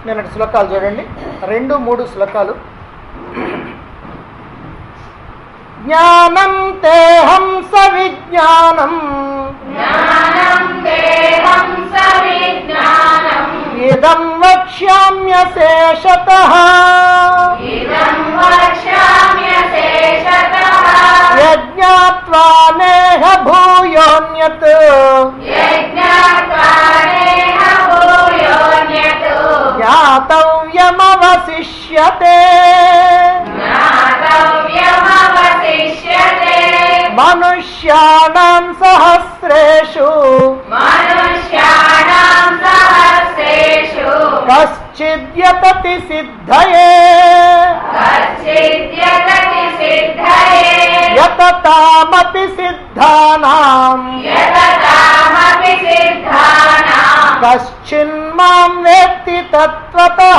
నిన్నటి శ్లోకాలు చూడండి రెండు మూడు శ్లోకాలు జ్ఞానం తేహం సవిజ్ఞానం జ్ఞానం దేహం సవిజ్ఞానం ఇదం వక్ష్యామ్యశేషత ఇదం వక్ష్యామ్యశేషతః యజ్ఞాత్వా నేహ భూయోన్యత్ యజ్ఞాత్వానేహ భూయోన్యత్ జ్ఞాతవ్యమవశిష్యతే జ్ఞాతవ్యమవశిష్యతే మనుష్యాణం సహస్రేషు మనుష్యాణాం సహస్రేషు కశ్చిద్యతతి సిద్ధయే కచ్చిద్యతతి సిద్ధయే యతతామపి సిద్ధానాం యతతామపి సిద్ధానాం కశ్చిన్మాం వేత్తి తత్వతః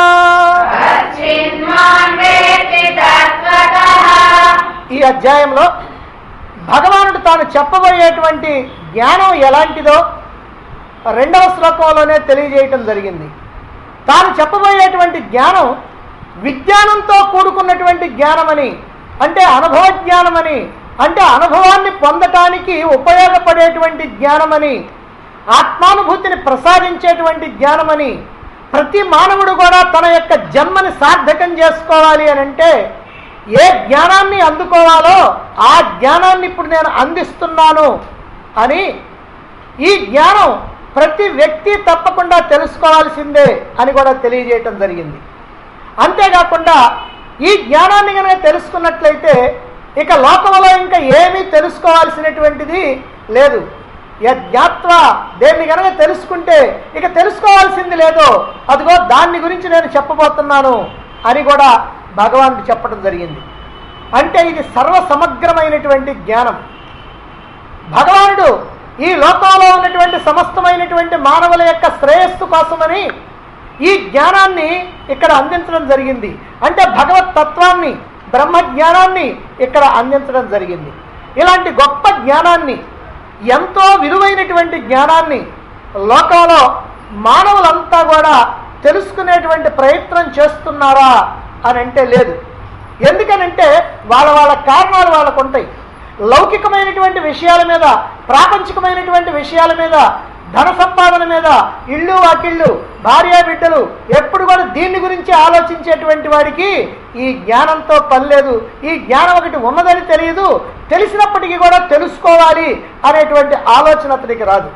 కచ్చిన్మాన్ వేత్తి తత్వతః ఈ అధ్యాయంలో భగవానుడు తాను చెప్పబోయేటువంటి జ్ఞానం ఎలాంటిదో రెండవ శ్లోకంలోనే తెలియజేయటం జరిగింది తాను చెప్పబోయేటువంటి జ్ఞానం విజ్ఞానంతో కూడుకున్నటువంటి జ్ఞానమని అంటే అనుభవ జ్ఞానమని అంటే అనుభవాన్ని పొందటానికి ఉపయోగపడేటువంటి జ్ఞానమని ఆత్మానుభూతిని ప్రసాదించేటువంటి జ్ఞానమని ప్రతి మానవుడు కూడా తన యొక్క జన్మని సార్థకం చేసుకోవాలి అని అంటే ఏ జ్ఞానాన్ని అందుకోవాలో ఆ జ్ఞానాన్ని ఇప్పుడు నేను అందిస్తున్నాను అని ఈ జ్ఞానం ప్రతి వ్యక్తి తప్పకుండా తెలుసుకోవాల్సిందే అని కూడా తెలియజేయటం జరిగింది అంతేకాకుండా ఈ జ్ఞానాన్ని కనుక తెలుసుకున్నట్లయితే ఇక లోకంలో ఇంకా ఏమీ తెలుసుకోవాల్సినటువంటిది లేదు యజ్ఞాత్వ దేన్ని కనుక తెలుసుకుంటే ఇక తెలుసుకోవాల్సింది లేదో అదిగో దాన్ని గురించి నేను చెప్పబోతున్నాను అని కూడా భగవానుడు చెప్పడం జరిగింది అంటే ఇది సర్వ సమగ్రమైనటువంటి జ్ఞానం భగవానుడు ఈ లోకంలో ఉన్నటువంటి సమస్తమైనటువంటి మానవుల యొక్క శ్రేయస్సు కోసమని ఈ జ్ఞానాన్ని ఇక్కడ అందించడం జరిగింది అంటే భగవత్ తత్వాన్ని బ్రహ్మ జ్ఞానాన్ని ఇక్కడ అందించడం జరిగింది ఇలాంటి గొప్ప జ్ఞానాన్ని ఎంతో విలువైనటువంటి జ్ఞానాన్ని లోకంలో మానవులంతా కూడా తెలుసుకునేటువంటి ప్రయత్నం చేస్తున్నారా అని అంటే లేదు ఎందుకనంటే వాళ్ళ వాళ్ళ కారణాలు వాళ్ళకు ఉంటాయి లౌకికమైనటువంటి విషయాల మీద ప్రాపంచికమైనటువంటి విషయాల మీద ధన సంపాదన మీద ఇళ్ళు వాకిళ్ళు భార్యా బిడ్డలు ఎప్పుడు కూడా దీన్ని గురించి ఆలోచించేటువంటి వాడికి ఈ జ్ఞానంతో పని లేదు ఈ జ్ఞానం ఒకటి ఉన్నదని తెలియదు తెలిసినప్పటికీ కూడా తెలుసుకోవాలి అనేటువంటి ఆలోచన అతనికి రాదు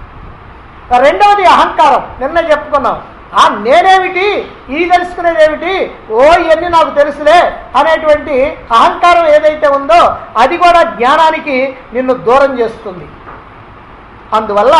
రెండవది అహంకారం నిన్న చెప్పుకున్నాం ఆ నేనేమిటి ఈ తెలుసుకునేది ఏమిటి ఓ ఇవన్నీ నాకు తెలుసులే అనేటువంటి అహంకారం ఏదైతే ఉందో అది కూడా జ్ఞానానికి నిన్ను దూరం చేస్తుంది అందువల్ల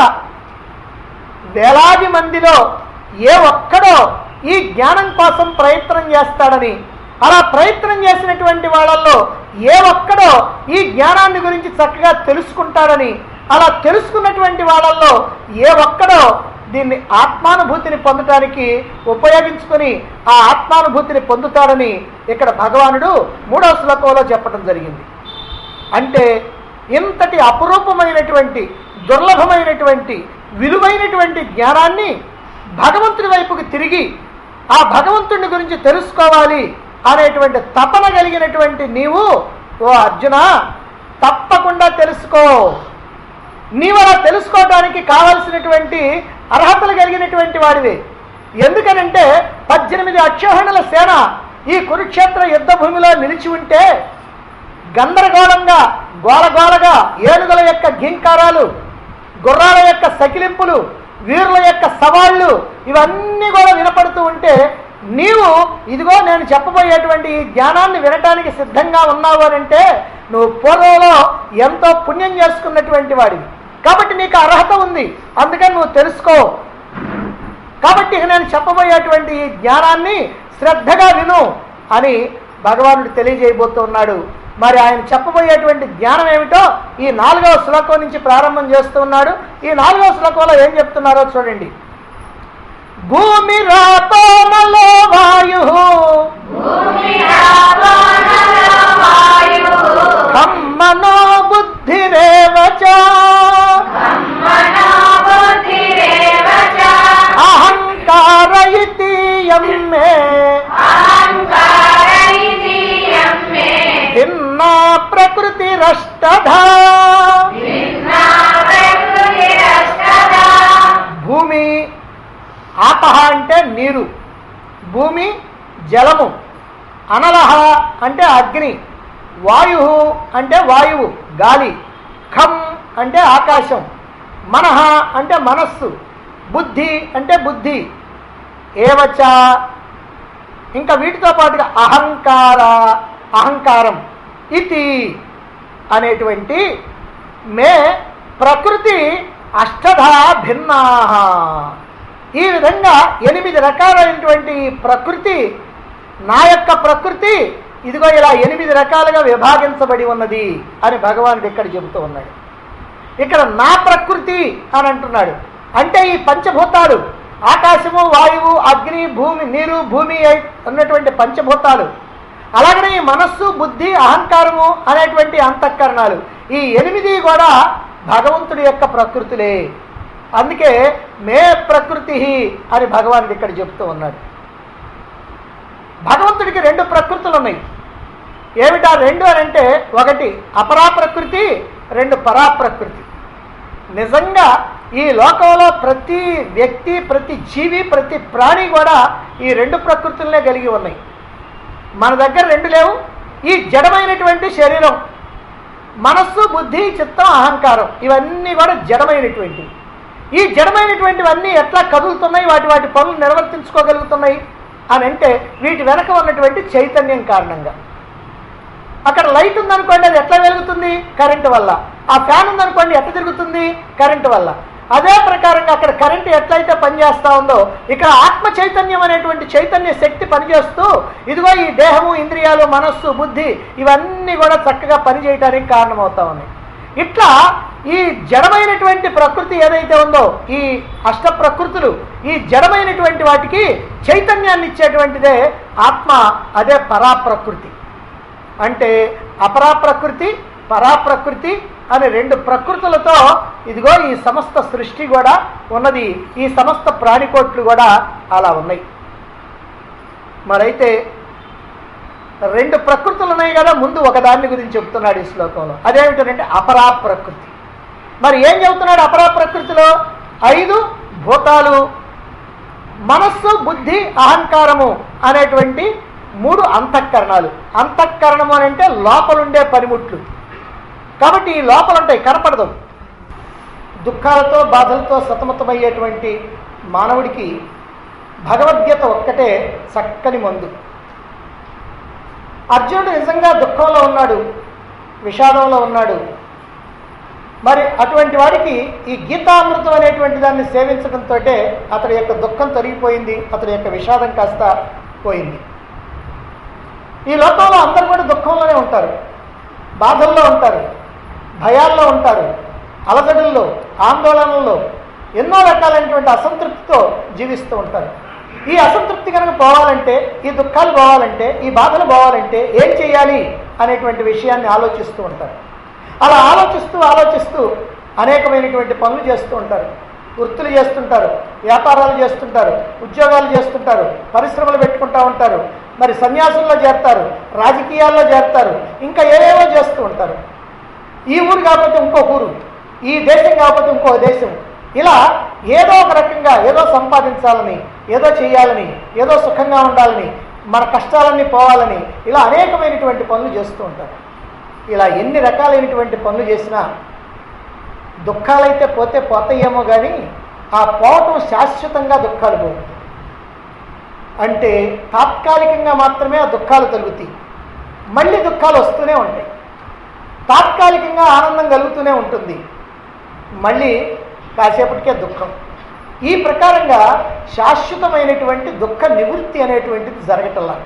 వేలాది మందిలో ఏ ఒక్కడో ఈ జ్ఞానం కోసం ప్రయత్నం చేస్తాడని అలా ప్రయత్నం చేసినటువంటి వాళ్ళల్లో ఏ ఒక్కడో ఈ జ్ఞానాన్ని గురించి చక్కగా తెలుసుకుంటాడని అలా తెలుసుకున్నటువంటి వాళ్ళల్లో ఏ ఒక్కడో దీన్ని ఆత్మానుభూతిని పొందటానికి ఉపయోగించుకొని ఆ ఆత్మానుభూతిని పొందుతాడని ఇక్కడ భగవానుడు మూడవ శ్లోకంలో చెప్పడం జరిగింది అంటే ఇంతటి అపురూపమైనటువంటి దుర్లభమైనటువంటి విలువైనటువంటి జ్ఞానాన్ని భగవంతుడి వైపుకి తిరిగి ఆ భగవంతుడి గురించి తెలుసుకోవాలి అనేటువంటి తపన కలిగినటువంటి నీవు ఓ అర్జున తప్పకుండా తెలుసుకో నీవు అలా తెలుసుకోవడానికి కావలసినటువంటి అర్హతలు కలిగినటువంటి వాడివి ఎందుకనంటే పద్దెనిమిది అక్షోహణుల సేన ఈ కురుక్షేత్ర యుద్ధ భూమిలో నిలిచి ఉంటే గందరగోళంగా గోలగోలగా ఏనుగుల యొక్క ఘీంకారాలు గుర్రాల యొక్క సకిలింపులు వీరుల యొక్క సవాళ్ళు ఇవన్నీ కూడా వినపడుతూ ఉంటే నీవు ఇదిగో నేను చెప్పబోయేటువంటి ఈ జ్ఞానాన్ని వినటానికి సిద్ధంగా ఉన్నావు అని అంటే నువ్వు పూర్వంలో ఎంతో పుణ్యం చేసుకున్నటువంటి వాడివి కాబట్టి నీకు అర్హత ఉంది అందుకని నువ్వు తెలుసుకో కాబట్టి ఇక నేను చెప్పబోయేటువంటి ఈ జ్ఞానాన్ని శ్రద్ధగా విను అని భగవానుడు తెలియజేయబోతున్నాడు మరి ఆయన చెప్పబోయేటువంటి జ్ఞానం ఏమిటో ఈ నాలుగవ శ్లోకం నుంచి ప్రారంభం చేస్తూ ఉన్నాడు ఈ నాలుగవ శ్లోకంలో ఏం చెప్తున్నారో చూడండి భూమి రాతోనలో వాయు భూమిరావనలవాయుః కమ్మనో బుద్ధిరేవ చ. మనో బుద్ధిరేవ చ అహంకార ఇతి అష్టధా భిన్నా ప్రకృతిరష్టదా భూమి ఆపహ అంటే నీరు భూమి జలము అనలహ అంటే అగ్ని వాయు అంటే వాయువు గాలి ఖం అంటే ఆకాశం మనహ అంటే మనస్సు బుద్ధి అంటే బుద్ధి ఏవచ ఇంకా వీటితో పాటుగా అహంకార అహంకారం ఇది అనేటువంటి మే ప్రకృతి అష్టధా భిన్నా ఈ విధంగా ఎనిమిది రకాలైనటువంటి ఈ ప్రకృతి నా యొక్క ప్రకృతి ఇదిగో ఇలా ఎనిమిది రకాలుగా విభాగించబడి ఉన్నది అని భగవానుడు ఇక్కడ చెబుతూ ఉన్నాడు ఇక్కడ నా ప్రకృతి అని అంటున్నాడు అంటే ఈ పంచభూతాలు ఆకాశము వాయువు అగ్ని భూమి నీరు భూమి అయి ఉన్నటువంటి పంచభూతాలు అలాగనే ఈ మనస్సు బుద్ధి అహంకారము అనేటువంటి అంతఃకరణాలు ఈ ఎనిమిది కూడా భగవంతుడి యొక్క ప్రకృతులే అందుకే మే ప్రకృతి అని భగవానుడు ఇక్కడ చెప్తూ ఉన్నాడు భగవంతుడికి రెండు ప్రకృతులు ఉన్నాయి ఏమిటా రెండు అని అంటే ఒకటి అపరా ప్రకృతి రెండు పరా ప్రకృతి నిజంగా ఈ లోకంలో ప్రతి వ్యక్తి ప్రతి జీవి ప్రతి ప్రాణి కూడా ఈ రెండు ప్రకృతులనే కలిగి ఉన్నాయి మన దగ్గర రెండు లేవు ఈ జడమైనటువంటి శరీరం మనస్సు బుద్ధి చిత్తం అహంకారం ఇవన్నీ కూడా జడమైనటువంటివి ఈ జడమైనటువంటివన్నీ ఎట్లా కదులుతున్నాయి వాటి వాటి పనులు నిర్వర్తించుకోగలుగుతున్నాయి అని అంటే వీటి వెనక ఉన్నటువంటి చైతన్యం కారణంగా అక్కడ లైట్ ఉందనుకోండి అది ఎట్లా వెలుగుతుంది కరెంటు వల్ల ఆ ఫ్యాన్ ఉందనుకోండి ఎట్లా తిరుగుతుంది కరెంటు వల్ల అదే ప్రకారంగా అక్కడ కరెంటు ఎట్లయితే పనిచేస్తా ఉందో ఇక్కడ ఆత్మ చైతన్యం అనేటువంటి చైతన్య శక్తి పనిచేస్తూ ఇదిగో ఈ దేహము ఇంద్రియాలు మనస్సు బుద్ధి ఇవన్నీ కూడా చక్కగా పనిచేయడానికి కారణమవుతా ఉన్నాయి ఇట్లా ఈ జడమైనటువంటి ప్రకృతి ఏదైతే ఉందో ఈ అష్ట ప్రకృతులు ఈ జడమైనటువంటి వాటికి చైతన్యాన్ని ఇచ్చేటువంటిదే ఆత్మ అదే పరాప్రకృతి అంటే అపరా ప్రకృతి పరాప్రకృతి అనే రెండు ప్రకృతులతో ఇదిగో ఈ సమస్త సృష్టి కూడా ఉన్నది ఈ సమస్త ప్రాణికోట్లు కూడా అలా ఉన్నాయి మరైతే రెండు ప్రకృతులు ఉన్నాయి కదా ముందు ఒకదాన్ని గురించి చెప్తున్నాడు ఈ శ్లోకంలో అదేమిటంటే అపరా ప్రకృతి మరి ఏం చెబుతున్నాడు అపరా ప్రకృతిలో ఐదు భూతాలు మనస్సు బుద్ధి అహంకారము అనేటువంటి మూడు అంతఃకరణాలు అంతఃకరణము అని అంటే లోపలుండే పనిముట్లు కాబట్టి ఈ లోపల ఉంటాయి కనపడదు దుఃఖాలతో బాధలతో సతమతమయ్యేటువంటి మానవుడికి భగవద్గీత ఒక్కటే చక్కని మందు అర్జునుడు నిజంగా దుఃఖంలో ఉన్నాడు విషాదంలో ఉన్నాడు మరి అటువంటి వాడికి ఈ గీతామృతం అనేటువంటి దాన్ని సేవించడంతో అతడి యొక్క దుఃఖం తొలగిపోయింది అతడి యొక్క విషాదం కాస్త పోయింది ఈ లోకంలో అందరూ కూడా దుఃఖంలోనే ఉంటారు బాధల్లో ఉంటారు భయాల్లో ఉంటారు అలజడుల్లో ఆందోళనల్లో ఎన్నో రకాలైనటువంటి అసంతృప్తితో జీవిస్తూ ఉంటారు ఈ అసంతృప్తి కనుక పోవాలంటే ఈ దుఃఖాలు పోవాలంటే ఈ బాధలు పోవాలంటే ఏం చేయాలి అనేటువంటి విషయాన్ని ఆలోచిస్తూ ఉంటారు అలా ఆలోచిస్తూ ఆలోచిస్తూ అనేకమైనటువంటి పనులు చేస్తూ ఉంటారు వృత్తులు చేస్తుంటారు వ్యాపారాలు చేస్తుంటారు ఉద్యోగాలు చేస్తుంటారు పరిశ్రమలు పెట్టుకుంటూ ఉంటారు మరి సన్యాసుల్లో చేరుతారు రాజకీయాల్లో చేరుతారు ఇంకా ఏవేవో చేస్తూ ఉంటారు ఈ ఊరు కాకపోతే ఇంకో ఊరు ఈ దేశం కాకపోతే ఇంకో దేశం ఇలా ఏదో ఒక రకంగా ఏదో సంపాదించాలని ఏదో చేయాలని ఏదో సుఖంగా ఉండాలని మన కష్టాలన్నీ పోవాలని ఇలా అనేకమైనటువంటి పనులు చేస్తూ ఉంటారు ఇలా ఎన్ని రకాలైనటువంటి పనులు చేసినా దుఃఖాలైతే పోతే పోతాయేమో కానీ ఆ పోవటం శాశ్వతంగా దుఃఖాలు పోవు అంటే తాత్కాలికంగా మాత్రమే ఆ దుఃఖాలు కలుగుతాయి మళ్ళీ దుఃఖాలు వస్తూనే ఉంటాయి తాత్కాలికంగా ఆనందం కలుగుతూనే ఉంటుంది మళ్ళీ కాసేపటికే దుఃఖం ఈ ప్రకారంగా శాశ్వతమైనటువంటి దుఃఖ నివృత్తి అనేటువంటిది జరగటంలా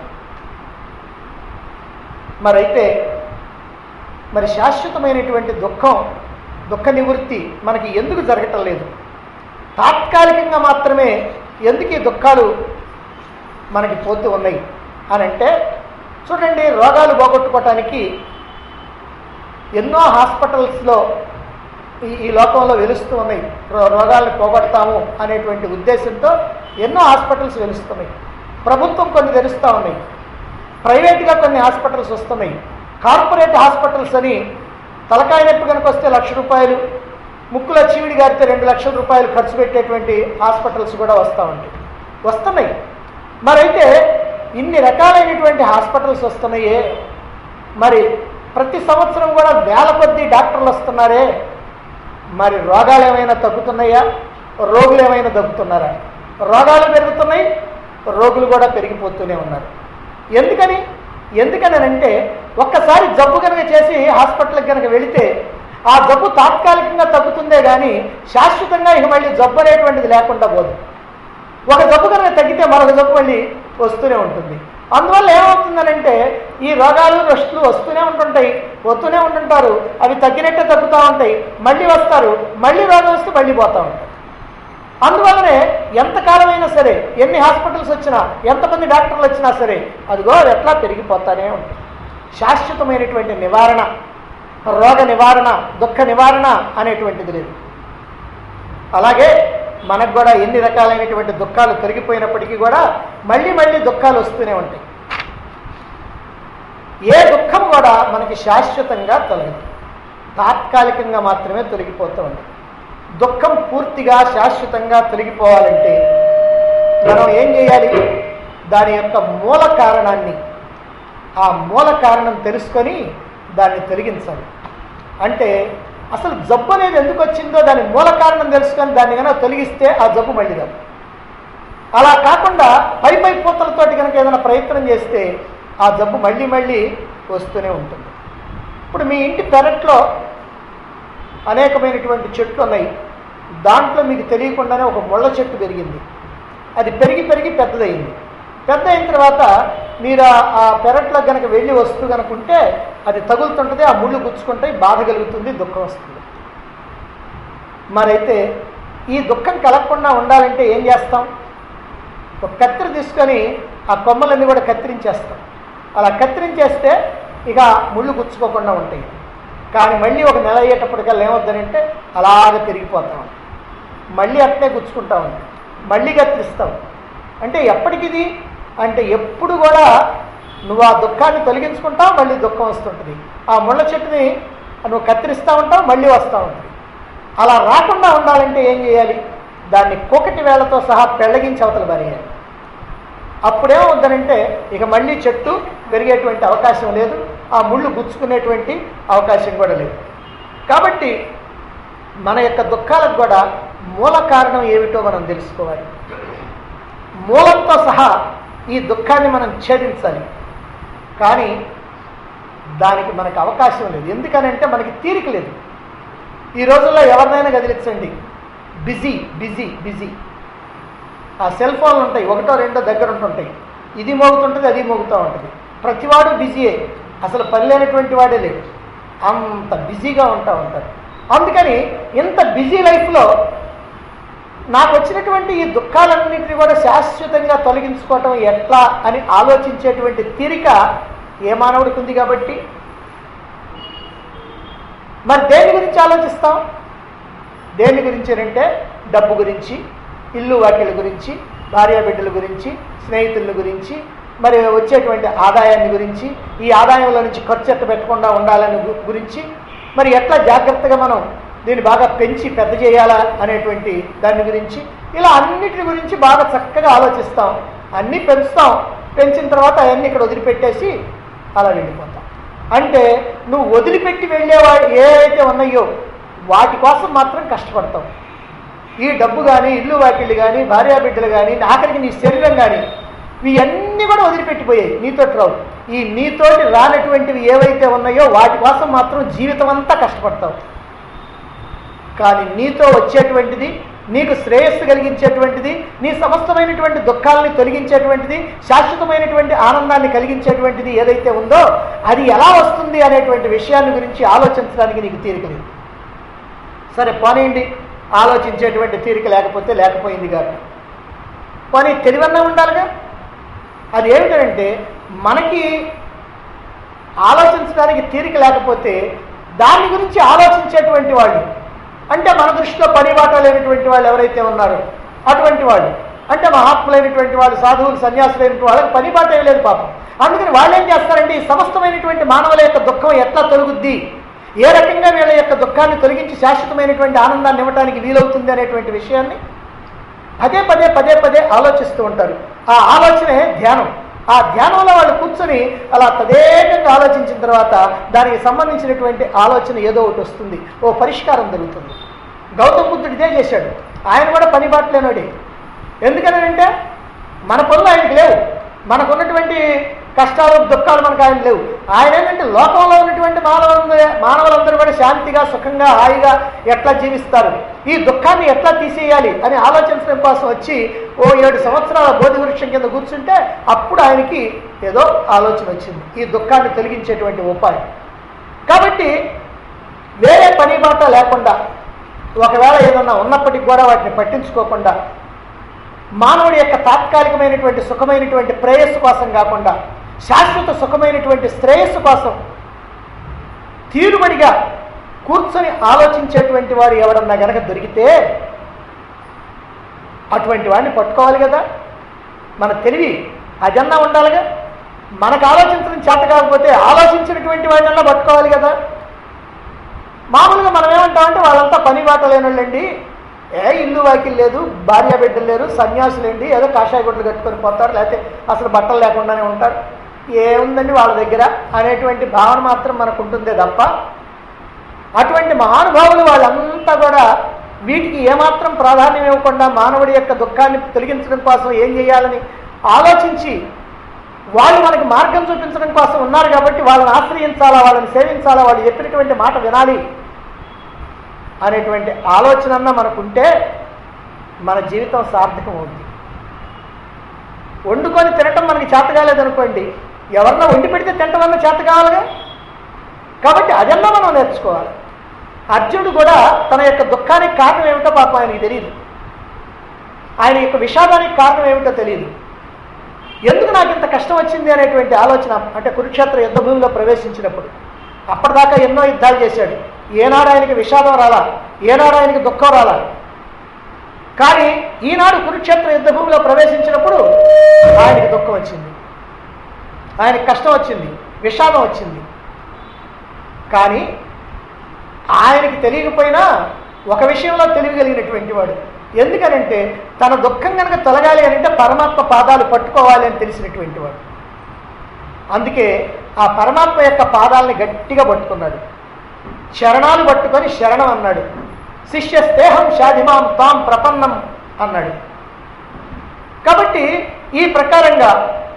మరైతే మరి శాశ్వతమైనటువంటి దుఃఖం దుఃఖ నివృత్తి మనకి ఎందుకు జరగటం లేదు తాత్కాలికంగా మాత్రమే ఎందుకు ఈ దుఃఖాలు మనకి పోతూ ఉన్నాయి అని అంటే చూడండి రోగాలు పోగొట్టుకోవటానికి ఎన్నో హాస్పిటల్స్లో ఈ ఈ లోకంలో వెలుస్తూ ఉన్నాయి రో- రోగాలను పోగొడతాము అనేటువంటి ఉద్దేశంతో ఎన్నో హాస్పిటల్స్ వెలుస్తున్నాయి ప్రభుత్వం కొన్ని తెరుస్తూ ఉన్నాయి ప్రైవేట్గా కొన్ని హాస్పిటల్స్ వస్తున్నాయి కార్పొరేట్ హాస్పిటల్స్ అని తలకాయ నొప్పి కనుక వస్తే లక్ష రూపాయలు ముక్కులో చీవిడి గారితే రెండు లక్షల రూపాయలు ఖర్చు పెట్టేటువంటి హాస్పిటల్స్ కూడా వస్తూ ఉంటాయి వస్తున్నాయి మరైతే ఇన్ని రకాలైనటువంటి హాస్పిటల్స్ వస్తున్నాయే మరి ప్రతి సంవత్సరం కూడా వేల కొద్దీ డాక్టర్లు వస్తున్నారే మరి రోగాలు ఏమైనా తగ్గుతున్నాయా రోగులు ఏమైనా తగ్గుతున్నారా రోగాలు పెరుగుతున్నాయి రోగులు కూడా పెరిగిపోతూనే ఉన్నారు ఎందుకని ఎందుకని అంటే ఒక్కసారి జబ్బు కనుక చేసి హాస్పిటల్కి కనుక వెళితే ఆ జబ్బు తాత్కాలికంగా తగ్గుతుందే కానీ శాశ్వతంగా ఇక మళ్ళీ జబ్బు అనేటువంటిది లేకుండా పోదు ఒక జబ్బు కనుక తగ్గితే మరొక జబ్బు మళ్ళీ వస్తూనే ఉంటుంది అందువల్ల ఏమవుతుందనంటే ఈ రోగాలు నష్టులు వస్తూనే ఉంటుంటాయి వస్తూనే ఉంటుంటారు అవి తగ్గినట్టే తగ్గుతూ ఉంటాయి మళ్ళీ వస్తారు మళ్ళీ రోగం వస్తే మళ్ళీ పోతూ ఉంటారు అందువల్లనే ఎంతకాలమైనా సరే ఎన్ని హాస్పిటల్స్ వచ్చినా ఎంతమంది డాక్టర్లు వచ్చినా సరే అదిగో అది ఎట్లా పెరిగిపోతానే ఉంటుంది శాశ్వతమైనటువంటి నివారణ రోగ నివారణ దుఃఖ నివారణ అనేటువంటిది లేదు అలాగే మనకు కూడా ఎన్ని రకాలైనటువంటి దుఃఖాలు తొలగిపోయినప్పటికీ కూడా మళ్ళీ మళ్ళీ దుఃఖాలు వస్తూనే ఉంటాయి ఏ దుఃఖం కూడా మనకి శాశ్వతంగా తొలగదు తాత్కాలికంగా మాత్రమే తొలగిపోతూ ఉంది దుఃఖం పూర్తిగా శాశ్వతంగా తొలగిపోవాలంటే మనం ఏం చేయాలి దాని యొక్క మూల కారణాన్ని ఆ మూల కారణం తెలుసుకొని దాన్ని తొలగించాలి అంటే అసలు జబ్బు అనేది ఎందుకు వచ్చిందో దాని మూల కారణం తెలుసుకొని దాన్ని కనుక తొలగిస్తే ఆ జబ్బు మళ్ళీ రాదు అలా కాకుండా పై పై పూతలతోటి కనుక ఏదైనా ప్రయత్నం చేస్తే ఆ జబ్బు మళ్ళీ మళ్ళీ వస్తూనే ఉంటుంది ఇప్పుడు మీ ఇంటి పెరట్లో అనేకమైనటువంటి చెట్లు ఉన్నాయి దాంట్లో మీకు తెలియకుండానే ఒక ముళ్ళ చెట్టు పెరిగింది అది పెరిగి పెరిగి పెద్దదయింది పెద్ద అయిన తర్వాత మీరు ఆ- ఆ పెరట్లో కనుక వెళ్ళి వస్తూ కనుక ఉంటే అది తగులుతుంటుంది ఆ ముళ్ళు గుచ్చుకుంటాయి బాధ కలుగుతుంది దుఃఖం వస్తుంది మరైతే ఈ దుఃఖం కలగకుండా ఉండాలంటే ఏం చేస్తాం ఒక కత్తిరి తీసుకొని ఆ కొమ్మలన్నీ కూడా కత్తిరించేస్తాం అలా కత్తిరించేస్తే ఇక ముళ్ళు గుచ్చుకోకుండా ఉంటాయి కానీ మళ్ళీ ఒక నెల అయ్యేటప్పటికల్లా ఏమవుతుందంటే అలాగ తిరిగిపోతాం మళ్ళీ అట్నే గుచ్చుకుంటా ఉంటాం మళ్ళీ కత్తిరిస్తాం అంటే ఎప్పటికిది అంటే ఎప్పుడు కూడా నువ్వు ఆ దుఃఖాన్ని తొలగించుకుంటావు మళ్ళీ దుఃఖం వస్తుంటుంది ఆ ముళ్ళ చెట్టుని నువ్వు కత్తిరిస్తూ ఉంటావు మళ్ళీ వస్తూ ఉంటుంది అలా రాకుండా ఉండాలంటే ఏం చేయాలి దాన్ని కోకటి వేళ్లతో సహా పెళ్ళగించి అవతల పారేయాలి అప్పుడేమవుతుందంటే ఇక మళ్ళీ చెట్టు పెరిగేటువంటి అవకాశం లేదు ఆ ముళ్ళు గుచ్చుకునేటువంటి అవకాశం కూడా లేదు కాబట్టి మన యొక్క దుఃఖాలకు కూడా మూల కారణం ఏమిటో మనం తెలుసుకోవాలి మూలంతో సహా ఈ దుఃఖాన్ని మనం ఛేదించాలి కానీ దానికి మనకు అవకాశం లేదు ఎందుకనంటే మనకి తీరిక లేదు ఈ రోజుల్లో ఎవరినైనా కదిలించండి బిజీ బిజీ బిజీ ఆ సెల్ ఫోన్లు ఉంటాయి ఒకటో రెండో దగ్గర ఉంటుంటాయి ఇది మోగుతుంటుంది అది మోగుతూ ఉంటుంది ప్రతివాడు బిజీయే అసలు పని లేనటువంటి వాడే లేడు అంత బిజీగా ఉంటా ఉంటారు అందుకని ఇంత బిజీ లైఫ్లో నాకు వచ్చినటువంటి ఈ దుఃఖాలన్నింటినీ కూడా శాశ్వతంగా తొలగించుకోవటం ఎట్లా అని ఆలోచించేటువంటి తీరిక ఏ మానవుడికి ఉంది కాబట్టి మరి దేని గురించి ఆలోచిస్తాం దేని గురించి అంటే డబ్బు గురించి ఇల్లు వాకిల గురించి భార్యాబిడ్డల గురించి స్నేహితుల గురించి మరి వచ్చేటువంటి ఆదాయాన్ని గురించి ఈ ఆదాయంలో నుంచి ఖర్చు ఎట్ట పెట్టకుండా ఉండాలని గు- గురించి మరి ఎట్లా జాగ్రత్తగా మనం దీన్ని బాగా పెంచి పెద్ద చేయాలా అనేటువంటి దాని గురించి ఇలా అన్నిటి గురించి బాగా చక్కగా ఆలోచిస్తాం అన్నీ పెంచుతాం పెంచిన తర్వాత అవన్నీ ఇక్కడ వదిలిపెట్టేసి అలా వెళ్ళిపోతాం అంటే నువ్వు వదిలిపెట్టి వెళ్ళేవా ఏవైతే ఉన్నాయో వాటి కోసం మాత్రం కష్టపడతావు ఈ డబ్బు కానీ ఇల్లు వాకిళ్ళు కానీ భార్యాబిడ్డలు కానీ ఆఖరికి నీ శరీరం కానీ ఇవన్నీ కూడా వదిలిపెట్టిపోయాయి నీతోటి రావు ఈ నీతోటి రానటువంటివి ఏవైతే ఉన్నాయో వాటి కోసం మాత్రం జీవితం అంతా కష్టపడతావు కానీ నీతో వచ్చేటువంటిది నీకు శ్రేయస్సు కలిగించేటువంటిది నీ సమస్తమైనటువంటి దుఃఖాలని తొలగించేటువంటిది శాశ్వతమైనటువంటి ఆనందాన్ని కలిగించేటువంటిది ఏదైతే ఉందో అది ఎలా వస్తుంది అనేటువంటి విషయాన్ని గురించి ఆలోచించడానికి నీకు తీరిక లేదు సరే పోనీయండి ఆలోచించేటువంటి తీరిక లేకపోతే లేకపోయింది కాదు పోనీ తెలివన్నా ఉండాలిగా అది ఏమిటంటే మనకి ఆలోచించడానికి తీరిక లేకపోతే దాని గురించి ఆలోచించేటువంటి వాళ్ళు అంటే మన దృష్టిలో పనిబాట లేనటువంటి వాళ్ళు ఎవరైతే ఉన్నారో అటువంటి వాళ్ళు అంటే మహాత్ములైనటువంటి వాళ్ళు సాధువులు సన్యాసులైనటువంటి వాళ్ళకి పనిబాట ఏం లేదు పాపం అందుకని వాళ్ళు ఏం చేస్తారంటే ఈ సమస్తమైనటువంటి మానవుల యొక్క దుఃఖం ఎట్లా తొలుగుద్ది ఏ రకంగా వీళ్ళ యొక్క దుఃఖాన్ని తొలగించి శాశ్వతమైనటువంటి ఆనందాన్ని ఇవ్వడానికి వీలవుతుంది అనేటువంటి విషయాన్ని పదే పదే పదే పదే ఆలోచిస్తూ ఉంటారు ఆ ఆలోచనే ధ్యానం ఆ ధ్యానంలో వాళ్ళు కూర్చొని అలా తదేకంగా ఆలోచించిన తర్వాత దానికి సంబంధించినటువంటి ఆలోచన ఏదో ఒకటి వస్తుంది ఓ పరిష్కారం దొరుకుతుంది గౌతమ బుద్ధుడు ఇదే చేశాడు ఆయన కూడా పని బాటలేనోడే ఎందుకనంటే మన పనులు ఆయనకి లేవు మనకున్నటువంటి కష్టాలు దుఃఖాలు మనకు ఆయన లేవు ఆయన ఏంటంటే లోకంలో ఉన్నటువంటి మానవులందరూ మానవులందరూ కూడా శాంతిగా సుఖంగా హాయిగా ఎట్లా జీవిస్తారు ఈ దుఃఖాన్ని ఎట్లా తీసేయాలి అని ఆలోచించడం కోసం వచ్చి ఓ ఏడు సంవత్సరాల బోధి వృక్షం కింద కూర్చుంటే అప్పుడు ఆయనకి ఏదో ఆలోచన వచ్చింది ఈ దుఃఖాన్ని తొలగించేటువంటి ఉపాయం కాబట్టి వేరే పని బాట లేకుండా ఒకవేళ ఏదన్నా ఉన్నప్పటికి కూడా వాటిని పట్టించుకోకుండా మానవుడి యొక్క తాత్కాలికమైనటువంటి సుఖమైనటువంటి ప్రేయస్సు కోసం కాకుండా శాశ్వత సుఖమైనటువంటి శ్రేయస్సు కోసం తీరుబడిగా కూర్చొని ఆలోచించేటువంటి వారు ఎవరన్నా గనక దొరికితే అటువంటి వాడిని పట్టుకోవాలి కదా మన తెలివి అదన్నా ఉండాలిగా మనకు ఆలోచించడం చేత కాకపోతే ఆలోచించినటువంటి వాడినన్నా పట్టుకోవాలి కదా మామూలుగా మనం ఏమంటామంటే వాళ్ళంతా పని బాట లేనోళ్ళండి ఏ ఇల్లు వాకిల్ లేదు భార్య బిడ్డలు లేరు సన్యాసులండి ఏదో కాషాయ గుడ్లు కట్టుకొని పోతారు లేకపోతే అసలు బట్టలు లేకుండానే ఉంటారు ఏముందండి వాళ్ళ దగ్గర అనేటువంటి భావన మాత్రం మనకు ఉంటుందే తప్ప అటువంటి మహానుభావులు వాళ్ళంతా కూడా వీటికి ఏమాత్రం ప్రాధాన్యం ఇవ్వకుండా మానవుడి యొక్క దుఃఖాన్ని తొలగించడం కోసం ఏం చేయాలని ఆలోచించి వాళ్ళు మనకి మార్గం చూపించడం కోసం ఉన్నారు కాబట్టి వాళ్ళని ఆశ్రయించాలా వాళ్ళని సేవించాలా వాళ్ళు చెప్పినటువంటి మాట వినాలి అనేటువంటి ఆలోచన అన్న మనకుంటే మన జీవితం సార్థకం అవుతుంది వండుకొని తినటం మనకి చేత కాలేదనుకోండి ఎవరన్నా వండి పెడితే తినటం అన్న చేత కావాలిగా కాబట్టి అదన్నా మనం నేర్చుకోవాలి అర్జునుడు కూడా తన యొక్క దుఃఖానికి కారణం ఏమిటో పాపం ఆయనకి తెలియదు ఆయన యొక్క విషాదానికి కారణం ఏమిటో తెలియదు ఎందుకు నాకు ఇంత కష్టం వచ్చింది అనేటువంటి ఆలోచన అంటే కురుక్షేత్ర యుద్ధ భూమిలో ప్రవేశించినప్పుడు అప్పటిదాకా ఎన్నో యుద్ధాలు చేశాడు ఏనాడు ఆయనకి విషాదం రాలా ఏనాడు ఆయనకి దుఃఖం రాలా కానీ ఈనాడు కురుక్షేత్ర యుద్ధ భూమిలో ప్రవేశించినప్పుడు ఆయనకి దుఃఖం వచ్చింది ఆయనకి కష్టం వచ్చింది విషాదం వచ్చింది కానీ ఆయనకి తెలియకపోయినా ఒక విషయంలో తెలియగలిగినటువంటి వాడు ఎందుకనంటే తన దుఃఖం కనుక తొలగాలి అని అంటే పరమాత్మ పాదాలు పట్టుకోవాలి అని తెలిసినటువంటి వాడు అందుకే ఆ పరమాత్మ యొక్క పాదాలని గట్టిగా పట్టుకున్నాడు శరణాలు పట్టుకొని శరణం అన్నాడు శిష్య స్నేహం షాధిమాం తాం ప్రపన్నం అన్నాడు కాబట్టి ఈ ప్రకారంగా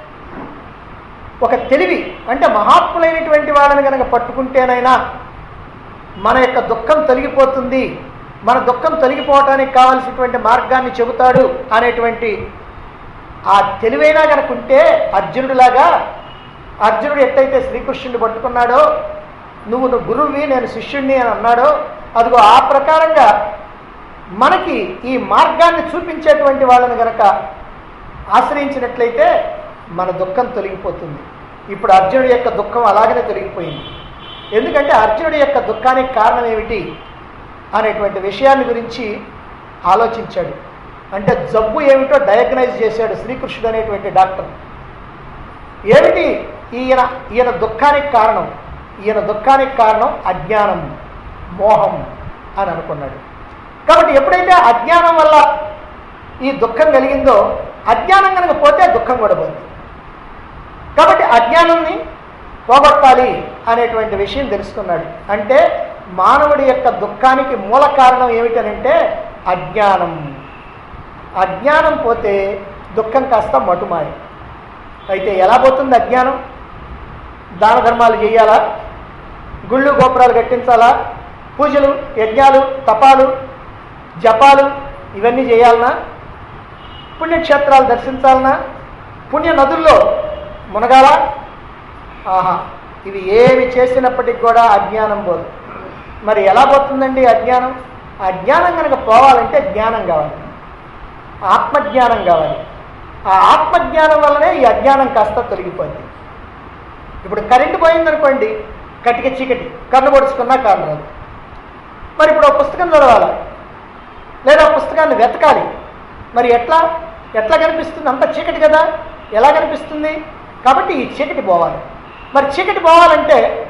ఒక తెలివి అంటే మహాత్ములైనటువంటి వాళ్ళని కనుక పట్టుకుంటేనైనా మన యొక్క దుఃఖం తొలగిపోతుంది మన దుఃఖం తొలగిపోవటానికి కావలసినటువంటి మార్గాన్ని చెబుతాడు అనేటువంటి ఆ తెలివైనా కనుక ఉంటే అర్జునుడిలాగా అర్జునుడు ఎట్టయితే శ్రీకృష్ణుడిని పట్టుకున్నాడో నువ్వు నువ్వు గురువువి నేను శిష్యుణ్ణి అని అన్నాడో అదిగో ఆ ప్రకారంగా మనకి ఈ మార్గాన్ని చూపించేటువంటి వాళ్ళని గనక ఆశ్రయించినట్లయితే మన దుఃఖం తొలగిపోతుంది ఇప్పుడు అర్జునుడి యొక్క దుఃఖం అలాగనే తొలగిపోయింది ఎందుకంటే అర్జునుడి యొక్క దుఃఖానికి కారణం ఏమిటి అనేటువంటి విషయాన్ని గురించి ఆలోచించాడు అంటే జబ్బు ఏమిటో డయాగ్నైజ్ చేశాడు శ్రీకృష్ణుడు అనేటువంటి డాక్టర్ ఏమిటి ఈయన ఈయన దుఃఖానికి కారణం ఈయన దుఃఖానికి కారణం అజ్ఞానం మోహం అని అనుకున్నాడు కాబట్టి ఎప్పుడైతే అజ్ఞానం వల్ల ఈ దుఃఖం కలిగిందో అజ్ఞానం కనుక పోతే దుఃఖం కూడా పోతుంది కాబట్టి అజ్ఞానాన్ని పోగొట్టాలి అనేటువంటి విషయం తెలుసుకున్నాడు అంటే మానవుడి యొక్క దుఃఖానికి మూల కారణం ఏమిటనంటే అజ్ఞానం అజ్ఞానం పోతే దుఃఖం కాస్త మటుమాయి అయితే ఎలా పోతుంది అజ్ఞానం దాన ధర్మాలు చేయాలా గుళ్ళు గోపురాలు కట్టించాలా పూజలు యజ్ఞాలు తపాలు జపాలు ఇవన్నీ చేయాలనా పుణ్యక్షేత్రాలు దర్శించాలనా పుణ్య నదుల్లో మునగాల ఆహా ఇవి ఏమి చేసినప్పటికి కూడా అజ్ఞానం పోదు మరి ఎలా పోతుందండి అజ్ఞానం అజ్ఞానం కనుక పోవాలంటే జ్ఞానం కావాలి ఆత్మజ్ఞానం కావాలి ఆ ఆత్మజ్ఞానం వల్లనే ఈ అజ్ఞానం కాస్త తొలగిపోయింది ఇప్పుడు కరెంటు పోయిందనుకోండి కటిక చీకటి కన్ను పొడుచుకున్నా కారణం రాదు మరి ఇప్పుడు ఒక పుస్తకం చదవాలి లేదా పుస్తకాన్ని వెతకాలి మరి ఎట్లా ఎట్లా కనిపిస్తుంది అంత చీకటి కదా ఎలా కనిపిస్తుంది కాబట్టి ఈ చీకటి పోవాలి మరి చీకటి పోవాలంటే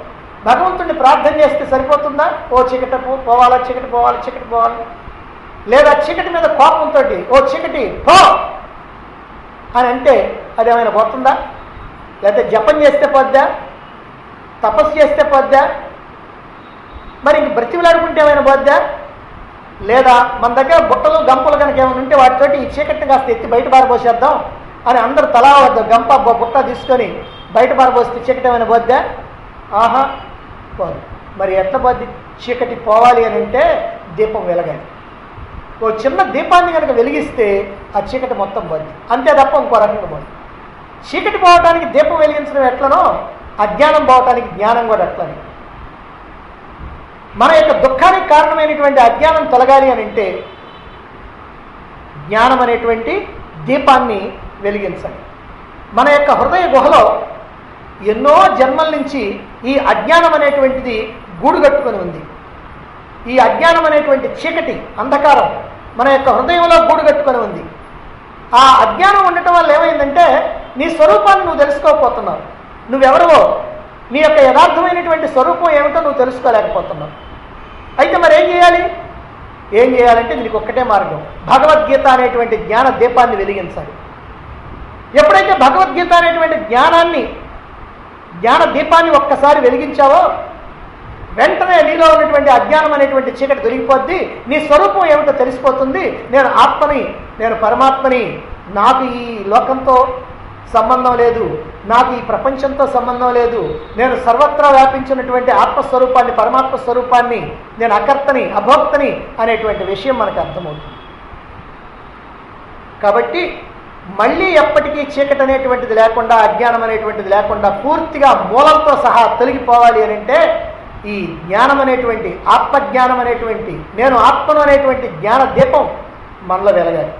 భగవంతుడిని ప్రార్థన చేస్తే సరిపోతుందా ఓ చీకటి పో పోవాలా చీకటి పోవాలి చీకటి పోవాలి లేదా చీకటి మీద కోపంతో ఓ చీకటి పో అని అంటే అది ఏమైనా పోతుందా లేకపోతే జపం చేస్తే పోద్దా తపస్సు చేస్తే పోద్దా మరి ఇంక బ్రతిమలాడుకుంటే ఏమైనా పోద్దా లేదా మన దగ్గర బుట్టలు గంపలు కనుక ఏమైనా ఉంటే వాటితోటి ఈ చీకటిని కాస్త ఎత్తి బయట పారబోసేద్దాం అని అందరు తలా వద్ద గంప బ- బుట్ట తీసుకొని బయట పారబోస్తే చీకటి ఏమైనా పోద్దా ఆహా పోదు మరి ఎట్లా పోద్ది చీకటి పోవాలి అని అంటే దీపం వెలగాలి ఓ చిన్న దీపాన్ని కనుక వెలిగిస్తే ఆ చీకటి మొత్తం పోద్ది అంతే తప్ప ఇంకో రకంగా పోదు చీకటి పోవటానికి దీపం వెలిగించడం ఎట్లనో అజ్ఞానం పోవటానికి జ్ఞానం కూడా అట్లనే మన యొక్క దుఃఖానికి కారణమైనటువంటి అజ్ఞానం తొలగాలి అని అంటే జ్ఞానం అనేటువంటి దీపాన్ని వెలిగించాలి మన యొక్క హృదయ గుహలో ఎన్నో జన్మల నుంచి ఈ అజ్ఞానం అనేటువంటిది గూడు కట్టుకొని ఉంది ఈ అజ్ఞానం అనేటువంటి చీకటి అంధకారం మన యొక్క హృదయంలో గూడు కట్టుకొని ఉంది ఆ అజ్ఞానం ఉండటం వల్ల ఏమైందంటే నీ స్వరూపాన్ని నువ్వు తెలుసుకోకపోతున్నావు నువ్వెవరివో నీ యొక్క యథార్థమైనటువంటి స్వరూపం ఏమిటో నువ్వు తెలుసుకోలేకపోతున్నావు అయితే మరి ఏం చేయాలి ఏం చేయాలంటే దీనికి ఒక్కటే మార్గం భగవద్గీత అనేటువంటి జ్ఞాన దీపాన్ని వెలిగించాలి ఎప్పుడైతే భగవద్గీత అనేటువంటి జ్ఞానాన్ని జ్ఞాన దీపాన్ని ఒక్కసారి వెలిగించావో వెంటనే నీలో ఉన్నటువంటి అజ్ఞానం అనేటువంటి చీకటి దొరికిపోద్ది నీ స్వరూపం ఏమిటో తెలిసిపోతుంది నేను ఆత్మని నేను పరమాత్మని నాకు ఈ లోకంతో సంబంధం లేదు నాకు ఈ ప్రపంచంతో సంబంధం లేదు నేను సర్వత్రా వ్యాపించినటువంటి ఆత్మస్వరూపాన్ని పరమాత్మ స్వరూపాన్ని నేను అకర్తని అభోక్తని అనేటువంటి విషయం మనకు అర్థమవుతుంది కాబట్టి మళ్ళీ ఎప్పటికీ చీకటి అనేటువంటిది లేకుండా అజ్ఞానం అనేటువంటిది లేకుండా పూర్తిగా మూలంతో సహా తొలగిపోవాలి అని అంటే ఈ జ్ఞానం అనేటువంటి ఆత్మజ్ఞానం అనేటువంటి నేను ఆత్మను అనేటువంటి జ్ఞాన దీపం మనలో వెలగాలి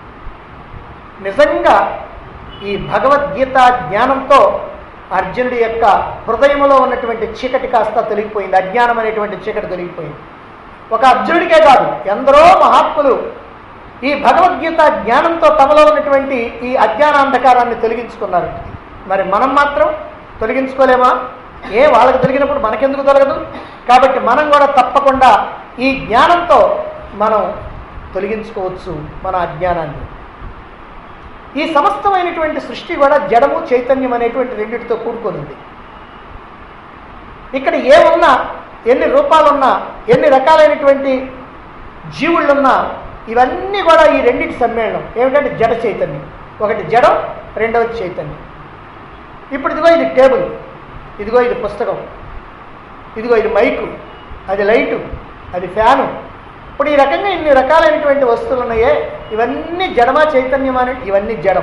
నిజంగా ఈ భగవద్గీత జ్ఞానంతో అర్జునుడి యొక్క హృదయంలో ఉన్నటువంటి చీకటి కాస్త తొలగిపోయింది అజ్ఞానం అనేటువంటి చీకటి తొలగిపోయింది ఒక అర్జునుడికే కాదు ఎందరో మహాత్ములు ఈ భగవద్గీత జ్ఞానంతో తమలో ఉన్నటువంటి ఈ అజ్ఞానాంధకారాన్ని తొలగించుకున్నారు మరి మనం మాత్రం తొలగించుకోలేమా ఏ వాళ్ళకి తొలగినప్పుడు మనకెందుకు తొలగదు కాబట్టి మనం కూడా తప్పకుండా ఈ జ్ఞానంతో మనం తొలగించుకోవచ్చు మన అజ్ఞానాన్ని ఈ సమస్తమైనటువంటి సృష్టి కూడా జడము చైతన్యం అనేటువంటి రెండింటితో కూడుకొని ఉంది ఇక్కడ ఏమున్నా ఎన్ని రూపాలున్నా ఎన్ని రకాలైనటువంటి జీవుళ్ళున్నా ఇవన్నీ కూడా ఈ రెండింటి సమ్మేళనం ఏమిటంటే జడ చైతన్యం ఒకటి జడం రెండవది చైతన్యం ఇప్పుడు ఇదిగో ఇది టేబుల్ ఇదిగో ఇది పుస్తకం ఇదిగో ఇది మైకు అది లైటు అది ఫ్యాను ఇప్పుడు ఈ రకంగా ఇన్ని రకాలైనటువంటి వస్తువులు ఉన్నాయే ఇవన్నీ జడమా చైతన్యం అనే ఇవన్నీ జడం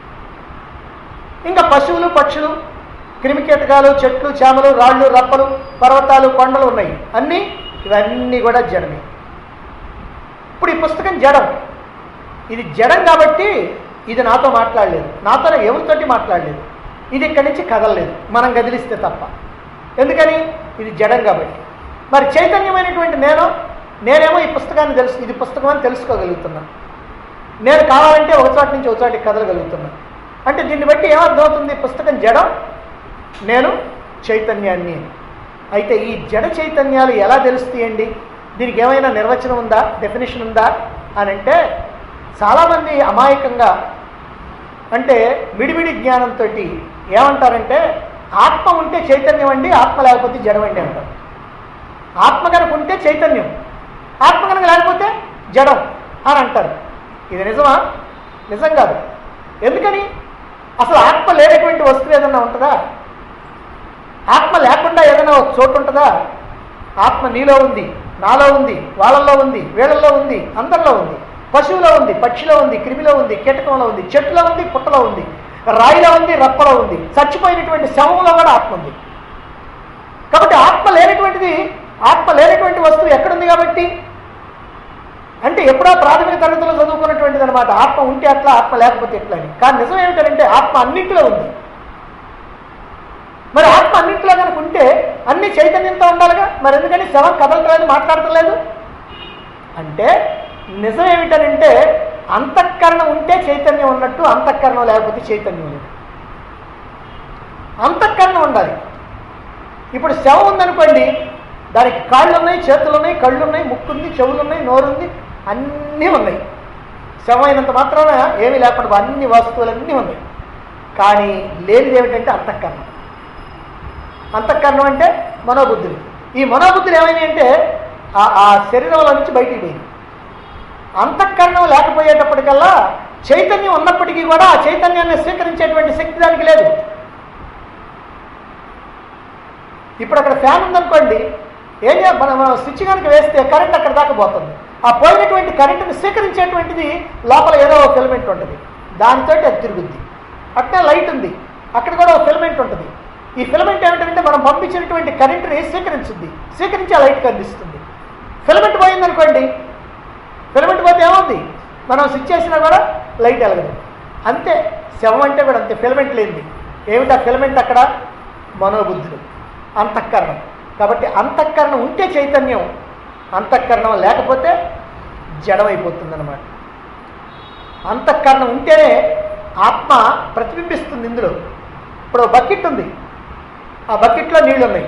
ఇంకా పశువులు పక్షులు క్రిమికీటకాలు చెట్లు చేమలు రాళ్ళు రప్పలు పర్వతాలు కొండలు ఉన్నాయి అన్నీ ఇవన్నీ కూడా జడమే ఇప్పుడు ఈ పుస్తకం జడం ఇది జడం కాబట్టి ఇది నాతో మాట్లాడలేదు నాతో ఎవరితోటి మాట్లాడలేదు ఇది ఇక్కడి నుంచి కదలలేదు మనం కదిలిస్తే తప్ప ఎందుకని ఇది జడం కాబట్టి మరి చైతన్యమైనటువంటి నేను నేనేమో ఈ పుస్తకాన్ని తెలుసు ఇది పుస్తకం అని తెలుసుకోగలుగుతున్నా నేను కావాలంటే ఒక చోట నుంచి ఒక చోటికి కదలగలుగుతున్నా అంటే దీన్ని బట్టి ఏమర్థమవుతుంది పుస్తకం జడం నేను చైతన్యాన్ని అయితే ఈ జడ చైతన్యాలు ఎలా తెలుస్తాయండి దీనికి ఏమైనా నిర్వచనం ఉందా డెఫినేషన్ ఉందా అని అంటే చాలామంది అమాయకంగా అంటే మిడిమిడి జ్ఞానంతో ఏమంటారంటే ఆత్మ ఉంటే చైతన్యం అండి ఆత్మ లేకపోతే జడమండి అంటారు ఆత్మ కనుక ఉంటే చైతన్యం ఆత్మ కనుక లేకపోతే జడం అని అంటారు ఇది నిజమా నిజం కాదు ఎందుకని అసలు ఆత్మ లేనటువంటి వస్తువు ఏదన్నా ఉంటుందా ఆత్మ లేకుండా ఏదైనా ఒక చోటు ఉంటుందా ఆత్మ నీలో ఉంది నాలో ఉంది వాళ్ళల్లో ఉంది వీళ్ళల్లో ఉంది అందరిలో ఉంది పశువులో ఉంది పక్షిలో ఉంది క్రిమిలో ఉంది కీటకంలో ఉంది చెట్టులో ఉంది పుట్టలో ఉంది రాయిలో ఉంది రప్పలో ఉంది చచ్చిపోయినటువంటి శవంలో కూడా ఆత్మ ఉంది కాబట్టి ఆత్మ లేనటువంటిది ఆత్మ లేనటువంటి వస్తువు ఎక్కడుంది కాబట్టి అంటే ఎప్పుడో ప్రాథమిక తరగతిలో చదువుకున్నటువంటిది అనమాట ఆత్మ ఉంటే అట్లా ఆత్మ లేకపోతే ఎట్లా అని కానీ నిజం ఏమిటంటే ఆత్మ అన్నింటిలో ఉంది మరి ఆత్మ అన్నింటిలో కనుక ఉంటే అన్ని చైతన్యంతో ఉండాలిగా మరి ఎందుకని శవం కదలట్లేదు మాట్లాడతలేదు అంటే నిజం ఏమిటనంటే అంతఃకరణం ఉంటే చైతన్యం ఉన్నట్టు అంతఃకరణం లేకపోతే చైతన్యం లేదు అంతఃకరణం ఉండాలి ఇప్పుడు శవం ఉందనుకోండి దానికి కాళ్ళు ఉన్నాయి చేతులు ఉన్నాయి కళ్ళు ఉన్నాయి ముక్కు ఉంది చెవులు ఉన్నాయి నోరు ఉంది అన్నీ ఉన్నాయి శవం అయినంత మాత్రాన ఏమీ లేకుండా అన్ని వస్తువులన్నీ ఉన్నాయి కానీ లేనిది ఏమిటంటే అంతఃకరణం అంతఃకరణం అంటే మనోబుద్ధులు ఈ మనోబుద్ధులు ఏమైనాయి అంటే ఆ- ఆ శరీరంలో నుంచి బయటికి పోయింది అంతఃకరణం లేకపోయేటప్పటికల్లా చైతన్యం ఉన్నప్పటికీ కూడా ఆ చైతన్యాన్ని స్వీకరించేటువంటి శక్తి దానికి లేదు ఇప్పుడు అక్కడ ఫ్యాన్ ఉందనుకోండి ఏం చే మనం మనం స్విచ్ కనుక వేస్తే కరెంట్ అక్కడ దాకా పోతుంది ఆ పోయినటువంటి కరెంటుని స్వీకరించేటువంటిది లోపల ఏదో ఒక ఫిలమెంట్ ఉంటుంది దానితో అది తిరుగుద్ది అట్నే లైట్ ఉంది అక్కడ కూడా ఒక ఫిలమెంట్ ఉంటుంది ఈ ఫిలమెంట్ ఏమిటంటే మనం పంపించినటువంటి కరెంటుని స్వీకరించుద్ది స్వీకరించి ఆ లైట్ కనిపిస్తుంది ఫిలమెంట్ పోయిందనుకోండి ఫిలమెంట్ పోతే ఏమవుద్ది మనం స్విచ్ చేసినా కూడా లైట్ వెలగదు అంతే శవం అంటే కూడా అంతే ఫిలమెంట్ లేనిది ఏమిటి ఆ ఫిలమెంట్ అక్కడ మనోబుద్ధులు అంతఃకరణం కాబట్టి అంతఃకరణం ఉంటే చైతన్యం అంతఃకరణం లేకపోతే జడమైపోతుందన్నమాట అంతఃకరణం ఉంటేనే ఆత్మ ప్రతిబింబిస్తుంది ఇందులో ఇప్పుడు ఓ బకెట్ ఉంది ఆ బకెట్లో నీళ్ళు ఉన్నాయి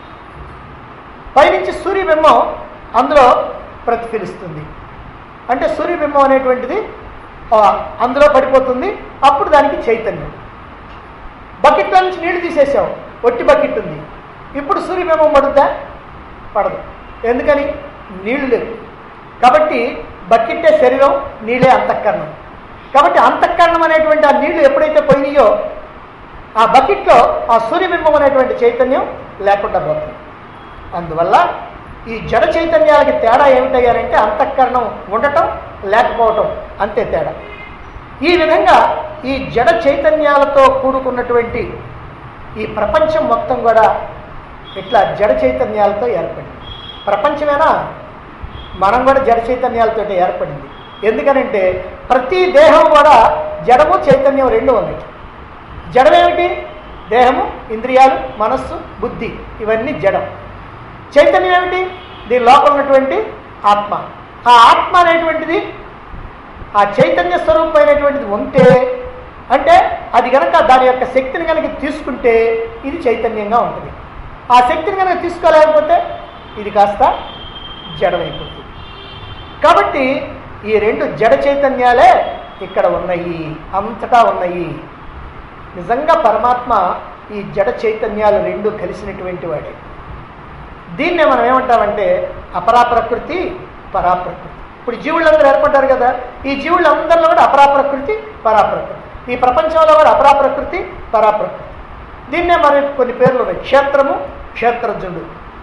పైనుంచి సూర్యబింబం అందులో ప్రతిఫలిస్తుంది అంటే సూర్యబింబం అనేటువంటిది ఆ, అందులో పడిపోతుంది అప్పుడు దానికి చైతన్యం బకెట్లో నుంచి నీళ్లు తీసేసావు ఒట్టి బకెట్ ఉంది ఇప్పుడు సూర్యబింబం పడుద్దా పడదు ఎందుకని నీళ్లు లేవు కాబట్టి బకెట్టే శరీరం నీళ్ళే అంతఃకరణం కాబట్టి అంతఃకరణం అనేటువంటి ఆ నీళ్లు ఎప్పుడైతే పోయినాయో ఆ బకెట్లో ఆ సూర్యబింబం అనేటువంటి చైతన్యం లేకుండా పోతుంది అందువల్ల ఈ జడ చైతన్యాలకి తేడా ఏమిటయ్యారంటే అంతఃకరణం ఉండటం లేకపోవటం అంతే తేడా ఈ విధంగా ఈ జడ చైతన్యాలతో కూడుకున్నటువంటి ఈ ప్రపంచం మొత్తం కూడా ఇట్లా జడ చైతన్యాలతో ఏర్పడింది ప్రపంచమేనా మనం కూడా జడ చైతన్యాలతో ఏర్పడింది ఎందుకనంటే ప్రతి దేహం కూడా జడము చైతన్యం రెండు ఉన్నాయి జడమేమిటి దేహము ఇంద్రియాలు మనస్సు బుద్ధి ఇవన్నీ జడం చైతన్యం ఏమిటి దీని లోపల ఉన్నటువంటి ఆత్మ ఆ ఆత్మ అనేటువంటిది ఆ చైతన్య స్వరూపమైనటువంటిది ఉంటే అంటే అది కనుక దాని యొక్క శక్తిని కనుక తీసుకుంటే ఇది చైతన్యంగా ఉంటుంది ఆ శక్తిని కనుక తీసుకోలేకపోతే ఇది కాస్త జడమైపోతుంది కాబట్టి ఈ రెండు జడ చైతన్యాలే ఇక్కడ ఉన్నాయి అంతటా ఉన్నాయి నిజంగా పరమాత్మ ఈ జడ చైతన్యాలు రెండు కలిసినటువంటి వాడే దీన్నే మనం ఏమంటామంటే అపరా ప్రకృతి పరాప్రకృతి ఇప్పుడు జీవులందరూ ఏర్పడ్డారు కదా ఈ జీవులందరిలో కూడా అపరా ప్రకృతి పరాప్రకృతి ఈ ప్రపంచంలో కూడా అపరా ప్రకృతి పరాప్రకృతి దీన్నే మరి కొన్ని పేర్లు ఉన్నాయి క్షేత్రము క్షేత్రజుడు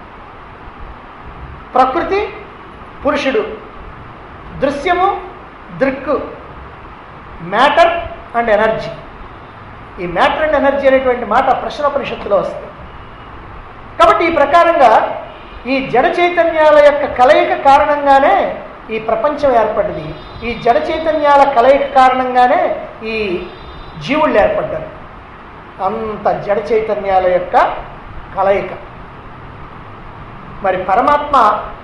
ప్రకృతి పురుషుడు దృశ్యము దృక్కు మ్యాటర్ అండ్ ఎనర్జీ ఈ మ్యాటర్ అండ్ ఎనర్జీ అనేటువంటి మాట ప్రశ్నోపనిషత్తులో వస్తుంది కాబట్టి ఈ ప్రకారంగా ఈ జడ చైతన్యాల యొక్క కలయిక కారణంగానే ఈ ప్రపంచం ఏర్పడింది ఈ జడ చైతన్యాల కలయిక కారణంగానే ఈ జీవుళ్ళు ఏర్పడ్డారు అంత జడ చైతన్యాల యొక్క కలయిక మరి పరమాత్మ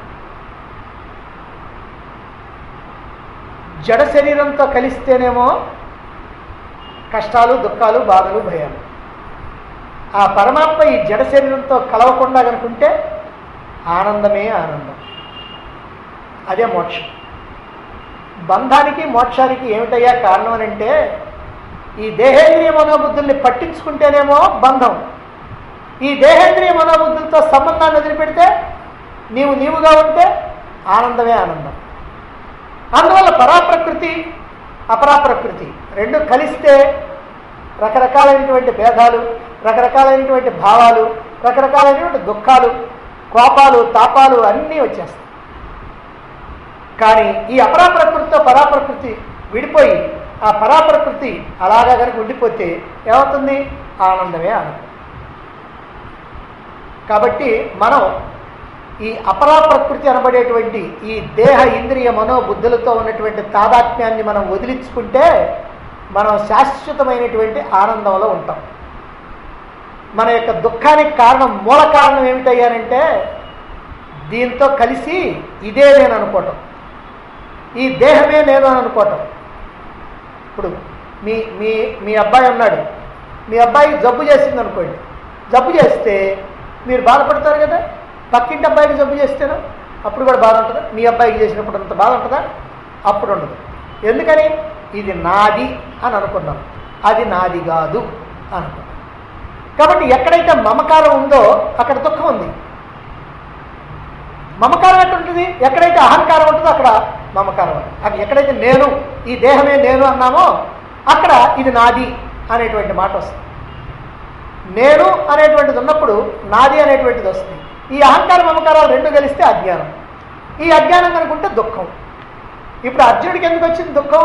జడ శరీరంతో కలిస్తేనేమో కష్టాలు దుఃఖాలు బాధలు భయాలు ఆ పరమాత్మ ఈ జడ శరీరంతో కలవకుండా కనుకుంటే ఆనందమే ఆనందం అదే మోక్షం బంధానికి మోక్షానికి ఏమిటయ్యా కారణం అని అంటే ఈ దేహేంద్రియ మనోబుద్ధుల్ని పట్టించుకుంటేనేమో బంధం ఈ దేహేంద్రియ మనోబుద్ధులతో సంబంధాన్ని వదిలిపెడితే నీవు నీవుగా ఉంటే ఆనందమే ఆనందం అందువల్ల పరాప్రకృతి అపరాప్రకృతి రెండు కలిస్తే రకరకాలైనటువంటి భేదాలు రకరకాలైనటువంటి భావాలు రకరకాలైనటువంటి దుఃఖాలు కోపాలు తాపాలు అన్నీ వచ్చేస్తాయి కానీ ఈ అపరాప్రకృతితో పరాప్రకృతి విడిపోయి ఆ పరాప్రకృతి అలాగా కనుక ఉండిపోతే ఏమవుతుంది ఆనందమే ఆనందం కాబట్టి మనం ఈ అపరా ప్రకృతి అనబడేటువంటి ఈ దేహ ఇంద్రియ మనోబుద్ధులతో ఉన్నటువంటి తాదాత్మ్యాన్ని మనం వదిలించుకుంటే మనం శాశ్వతమైనటువంటి ఆనందంలో ఉంటాం మన యొక్క దుఃఖానికి కారణం మూల కారణం ఏమిటయ్యానంటే దీంతో కలిసి ఇదే నేను అనుకోవటం ఈ దేహమే నేను అని అనుకోవటం ఇప్పుడు మీ మీ మీ అబ్బాయి ఉన్నాడు మీ అబ్బాయి జబ్బు చేసింది అనుకోండి జబ్బు చేస్తే మీరు బాధపడతారు కదా పక్కింటి అబ్బాయికి జబ్బు చేస్తేనో అప్పుడు కూడా బాధ ఉంటుందా మీ అబ్బాయికి చేసినప్పుడు అంత బాధ ఉంటుందా అప్పుడు ఉండదు ఎందుకని ఇది నాది అని అనుకున్నాం అది నాది కాదు అనుకున్నాం కాబట్టి ఎక్కడైతే మమకారం ఉందో అక్కడ దుఃఖం ఉంది మమకారం ఎక్కడ ఉంటుంది ఎక్కడైతే అహంకారం ఉంటుందో అక్కడ మమకారం ఉంది. అక్కడ ఎక్కడైతే నేను ఈ దేహమే నేను అన్నామో అక్కడ ఇది నాది అనేటువంటి మాట వస్తుంది నేను అనేటువంటిది ఉన్నప్పుడు నాది అనేటువంటిది వస్తుంది ఈ అహంకార మమకారాలు రెండు కలిస్తే అజ్ఞానం ఈ అజ్ఞానం కనుకుంటే దుఃఖం ఇప్పుడు అర్జునుడికి ఎందుకు వచ్చింది దుఃఖం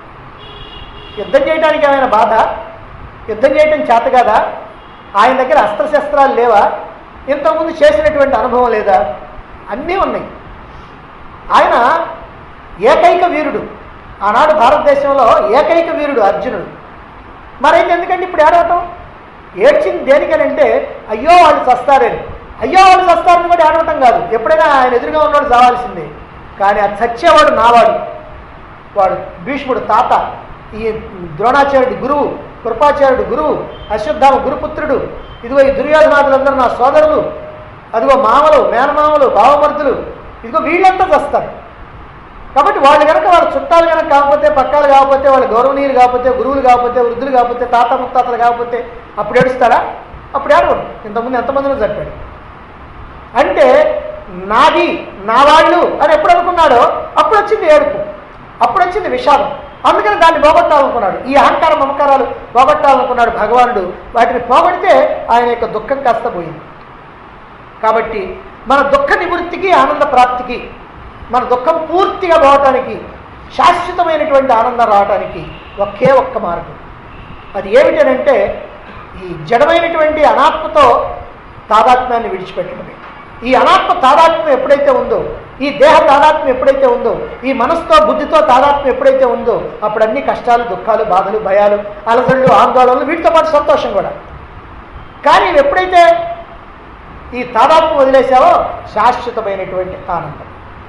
యుద్ధం చేయడానికి ఏమైనా బాధ యుద్ధం చేయడం చేత కదా ఆయన దగ్గర అస్త్రశస్త్రాలు లేవా ఇంతకుముందు చేసినటువంటి అనుభవం లేదా అన్నీ ఉన్నాయి ఆయన ఏకైక వీరుడు ఆనాడు భారతదేశంలో ఏకైక వీరుడు అర్జునుడు మరైతే ఎందుకంటే ఇప్పుడు ఏడవటం ఏడ్చింది దేనికనంటే అయ్యో వాళ్ళు చస్తారని అయ్యో వాళ్ళు చస్తారని కూడా ఏడవటం కాదు ఎప్పుడైనా ఆయన ఎదురుగా ఉన్నవాడు చావాల్సిందే కానీ ఆ చచ్చేవాడు నావాడు వాడు భీష్ముడు తాత ఈ ద్రోణాచార్యుడి గురువు కృపాచార్యుడు గురువు అశ్వత్థామ గురుపుత్రుడు ఇదిగో ఈ దుర్యోధనాథులందరూ నా సోదరులు అదిగో మామలు మేనమామలు బావమర్దులు ఇదిగో వీళ్ళంతా చస్తారు కాబట్టి వాళ్ళు కనుక వాళ్ళ చుట్టాలు కనుక కాకపోతే పక్కాలు కాకపోతే వాళ్ళ గౌరవనీయులు కాకపోతే గురువులు కాకపోతే వృద్ధులు కాకపోతే తాత ముత్తాతలు కాకపోతే అప్పుడు ఏడుస్తారా అప్పుడు ఏడవడు ఇంతకుముందు ఎంతమందినో చెప్పాడు అంటే నాది నా వాళ్ళు అని ఎప్పుడు అనుకున్నాడో అప్పుడు వచ్చింది ఏడుపు అప్పుడు వచ్చింది విషాదం అందుకని దాన్ని పోగొట్టాలనుకున్నాడు ఈ అహంకార మమకారాలు పోగొట్టాలనుకున్నాడు భగవానుడు వాటిని పోగొడితే ఆయన యొక్క దుఃఖం కాస్త పోయింది కాబట్టి మన దుఃఖ నివృత్తికి ఆనంద ప్రాప్తికి మన దుఃఖం పూర్తిగా పోవటానికి శాశ్వతమైనటువంటి ఆనందం రావటానికి ఒకే ఒక్క మార్గం అది ఏమిటనంటే ఈ జడమైనటువంటి అనాత్మతో తాదాత్మ్యాన్ని విడిచిపెట్టడమే ఈ అనాత్మ తాదాత్మ్యం ఎప్పుడైతే ఉందో ఈ దేహ తాదాత్మ్యం ఎప్పుడైతే ఉందో ఈ మనసుతో బుద్ధితో తాదాత్మ్యం ఎప్పుడైతే ఉందో అప్పుడు అన్ని కష్టాలు దుఃఖాలు బాధలు భయాలు అలసళ్ళు ఆందోళనలు వీటితో పాటు సంతోషం కూడా కానీ ఇవి ఎప్పుడైతే ఈ తాదాత్మ్యం వదిలేసావో శాశ్వతమైనటువంటి ఆనందం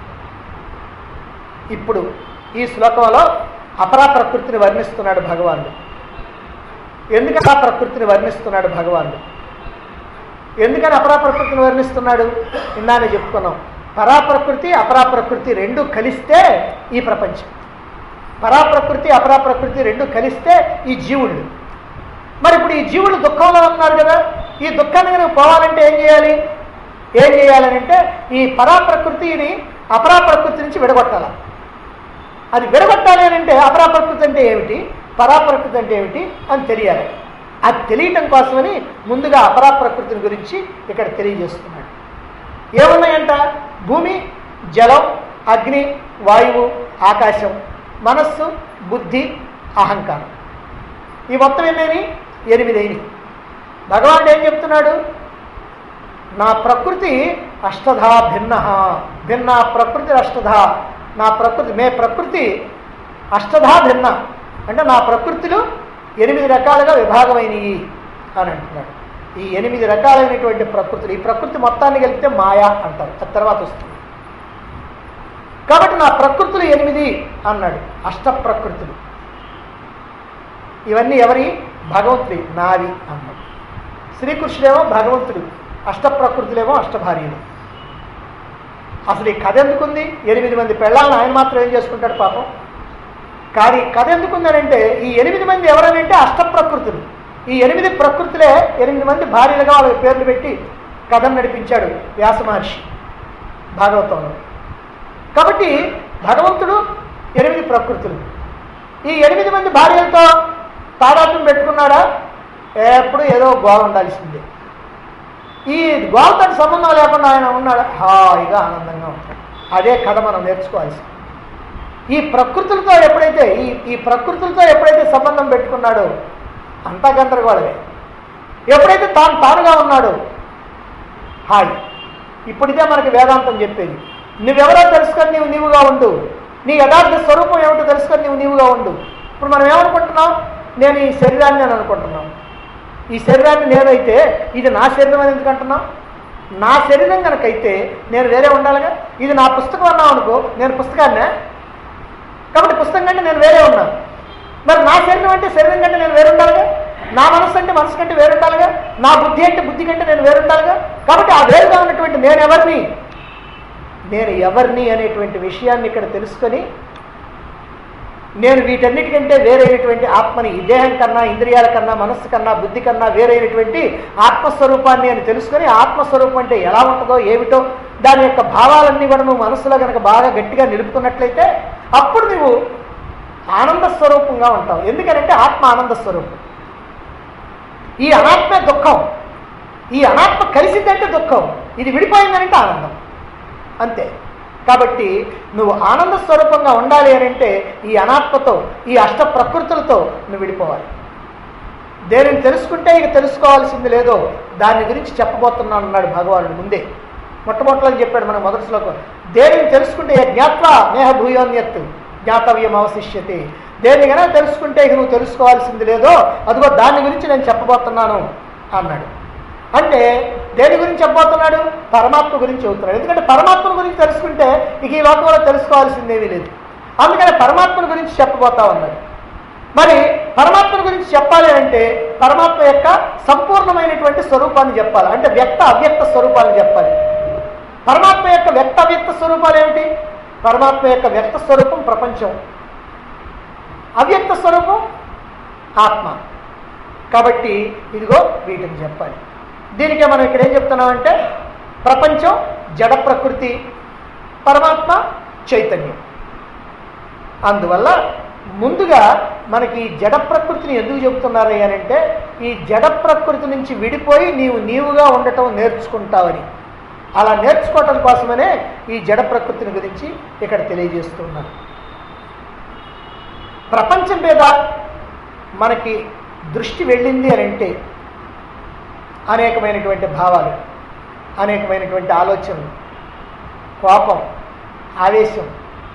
ఇప్పుడు ఈ శ్లోకంలో అపరా ప్రకృతిని వర్ణిస్తున్నాడు భగవానుడు ఎందుకని ఆ ప్రకృతిని వర్ణిస్తున్నాడు భగవానుడు ఎందుకని అపరా ప్రకృతిని వర్ణిస్తున్నాడు ఇందానే చెప్పుకున్నాం పరా ప్రకృతి అపరా ప్రకృతి రెండు కలిస్తే ఈ ప్రపంచం పరా ప్రకృతి అపరా ప్రకృతి రెండు కలిస్తే ఈ జీవుళ్ళు మరి ఇప్పుడు ఈ జీవులు దుఃఖంలో ఉన్నారు కదా ఈ దుఃఖాన్ని కనుక పోవాలంటే ఏం చేయాలి ఏం చేయాలని అంటే ఈ పరా ప్రకృతిని అపరా ప్రకృతి నుంచి విడగొట్టాలి అది విడగొట్టాలి అని అంటే అపరా ప్రకృతి అంటే ఏమిటి పరా ప్రకృతి అంటే ఏమిటి అని తెలియాలి అది తెలియటం కోసమని ముందుగా అపరా ప్రకృతిని గురించి ఇక్కడ తెలియజేస్తున్నాడు ఏమున్నాయంట భూమి జలం అగ్ని వాయువు ఆకాశం మనస్సు బుద్ధి అహంకారం ఈ మొత్తం ఎన్నైనాయి ఎనిమిది అయినాయి భగవానుడు ఏం చెప్తున్నాడు నా ప్రకృతి అష్టధా భిన్న భిన్న ప్రకృతి అష్టధా నా ప్రకృతి మే ప్రకృతి అష్టధా భిన్న అంటే నా ప్రకృతిలో ఎనిమిది రకాలుగా విభాగమైనవి అని అంటున్నాడు ఈ ఎనిమిది రకాలైనటువంటి ప్రకృతులు ఈ ప్రకృతి మొత్తాన్ని కలిపితే మాయా అంటారు ఆ తర్వాత వస్తుంది కాబట్టి నా ప్రకృతులు ఎనిమిది అన్నాడు అష్ట ప్రకృతులు ఇవన్నీ ఎవరి భగవంతుడి నావి అన్నాడు శ్రీకృష్ణుడేమో భగవంతుడు అష్ట ప్రకృతులేమో అష్టభార్యలు అసలు ఈ కథ ఎందుకుంది ఎనిమిది మంది పెళ్ళాలను ఆయన మాత్రం ఏం చేసుకుంటాడు పాపం కానీ కథ ఎందుకుందనంటే ఈ ఎనిమిది మంది ఎవరనంటే అష్ట ప్రకృతులు ఈ ఎనిమిది ప్రకృతులే ఎనిమిది మంది భార్యలుగా వాళ్ళకి పేర్లు పెట్టి కథను నడిపించాడు వ్యాస మహర్షి భాగవతంలో కాబట్టి భగవంతుడు ఎనిమిది ప్రకృతులు ఈ ఎనిమిది మంది భార్యలతో తాదాత్మ్యం పెట్టుకున్నాడా ఎప్పుడు ఏదో గోవ ఉండాల్సిందే ఈ గోవతో సంబంధం లేకుండా ఆయన ఉన్నాడు హాయిగా ఆనందంగా ఉంటాడు అదే కథ మనం నేర్చుకోవాల్సింది ఈ ప్రకృతులతో ఎప్పుడైతే ఈ ఈ ప్రకృతులతో ఎప్పుడైతే సంబంధం పెట్టుకున్నాడో అంతా గందరగోళమే ఎప్పుడైతే తాను తానుగా ఉన్నాడో హాయ్ ఇప్పుడు ఇదే మనకి వేదాంతం చెప్పేది నువ్వెవరో తెలుసుకొని నీవు నీవుగా ఉండు నీ యథార్థ స్వరూపం ఏమిటో తెలుసుకొని నీవు నీవుగా ఉండు ఇప్పుడు మనం ఏమనుకుంటున్నాం నేను ఈ శరీరాన్ని నేను అనుకుంటున్నాం ఈ శరీరాన్ని నేనైతే ఇది నా శరీరం అని ఎందుకు అంటున్నాం నా శరీరం కనుకైతే నేను వేరే ఉండాలిగా ఇది నా పుస్తకం అన్నావు అనుకో నేను పుస్తకాన్నే కాబట్టి పుస్తకం కంటే నేను వేరే ఉన్నాను మరి నా శరీరం అంటే శరీరం కంటే నేను వేరే ఉండాలిగా నా మనసు అంటే మనసు కంటే వేరుండాలిగా నా బుద్ధి అంటే బుద్ధి కంటే నేను వేరుండాలిగా కాబట్టి ఆ వేరుగా ఉన్నటువంటి నేను ఎవరిని నేను ఎవరిని అనేటువంటి విషయాన్ని ఇక్కడ తెలుసుకొని నేను వీటన్నిటికంటే వేరైనటువంటి ఆత్మని ఈ దేహం కన్నా ఇంద్రియాల కన్నా మనస్సు కన్నా బుద్ధి కన్నా వేరైనటువంటి ఆత్మస్వరూపాన్ని అని తెలుసుకొని ఆత్మస్వరూపం అంటే ఎలా ఉంటుందో ఏమిటో దాని యొక్క భావాలన్నీ కూడా నువ్వు మనసులో కనుక బాగా గట్టిగా నిలుపుకున్నట్లయితే అప్పుడు నువ్వు ఆనంద స్వరూపంగా ఉంటావు ఎందుకనంటే ఆత్మ ఆనంద స్వరూపం ఈ అనాత్మే దుఃఖం ఈ అనాత్మ కలిసిందంటే దుఃఖం ఇది విడిపోయిందనంటే ఆనందం అంతే కాబట్టి నువ్వు ఆనంద స్వరూపంగా ఉండాలి అని అంటే ఈ అనాత్మతో ఈ అష్ట ప్రకృతులతో నువ్వు విడిపోవాలి దేనిని తెలుసుకుంటే ఇక తెలుసుకోవాల్సింది లేదో దాని గురించి చెప్పబోతున్నాను అన్నాడు భగవానుడు ముందే మొట్టమొదటిలో చెప్పాడు మన మొదటి శ్లోకం దేనిని తెలుసుకుంటే జ్ఞాత్వా నేహ భూయోన్యత్ జ్ఞాతవ్యం అవశిష్యతే దేని కనుక తెలుసుకుంటే ఇక నువ్వు తెలుసుకోవాల్సింది లేదో అదిగో దాని గురించి నేను చెప్పబోతున్నాను అన్నాడు అంటే దేని గురించి చెప్పబోతున్నాడు పరమాత్మ గురించి చెబుతున్నాడు ఎందుకంటే పరమాత్మ గురించి తెలుసుకుంటే ఇక ఈ లోకంలో తెలుసుకోవాల్సిందేమీ లేదు అందుకని పరమాత్మ గురించి చెప్పబోతా ఉన్నాడు మరి పరమాత్మ గురించి చెప్పాలి అంటే పరమాత్మ యొక్క సంపూర్ణమైనటువంటి స్వరూపాన్ని చెప్పాలి అంటే వ్యక్త అవ్యక్త స్వరూపాన్ని చెప్పాలి పరమాత్మ యొక్క వ్యక్త అవ్యక్త స్వరూపాలు ఏమిటి పరమాత్మ యొక్క వ్యక్త స్వరూపం ప్రపంచం అవ్యక్త స్వరూపం ఆత్మ కాబట్టి ఇదిగో వీటిని చెప్పాలి దీనికే మనం ఇక్కడ ఏం చెప్తున్నామంటే ప్రపంచం జడ ప్రకృతి పరమాత్మ చైతన్యం అందువల్ల ముందుగా మనకి ఈ జడ ప్రకృతిని ఎందుకు చెబుతున్నారు అని అంటే ఈ జడ ప్రకృతి నుంచి విడిపోయి నీవు నీవుగా ఉండటం నేర్చుకుంటావని అలా నేర్చుకోవటం కోసమనే ఈ జడ ప్రకృతిని గురించి ఇక్కడ తెలియజేస్తున్నాను ప్రపంచం మీద మనకి దృష్టి వెళ్ళింది అని అంటే అనేకమైనటువంటి భావాలు అనేకమైనటువంటి ఆలోచనలు కోపం ఆవేశం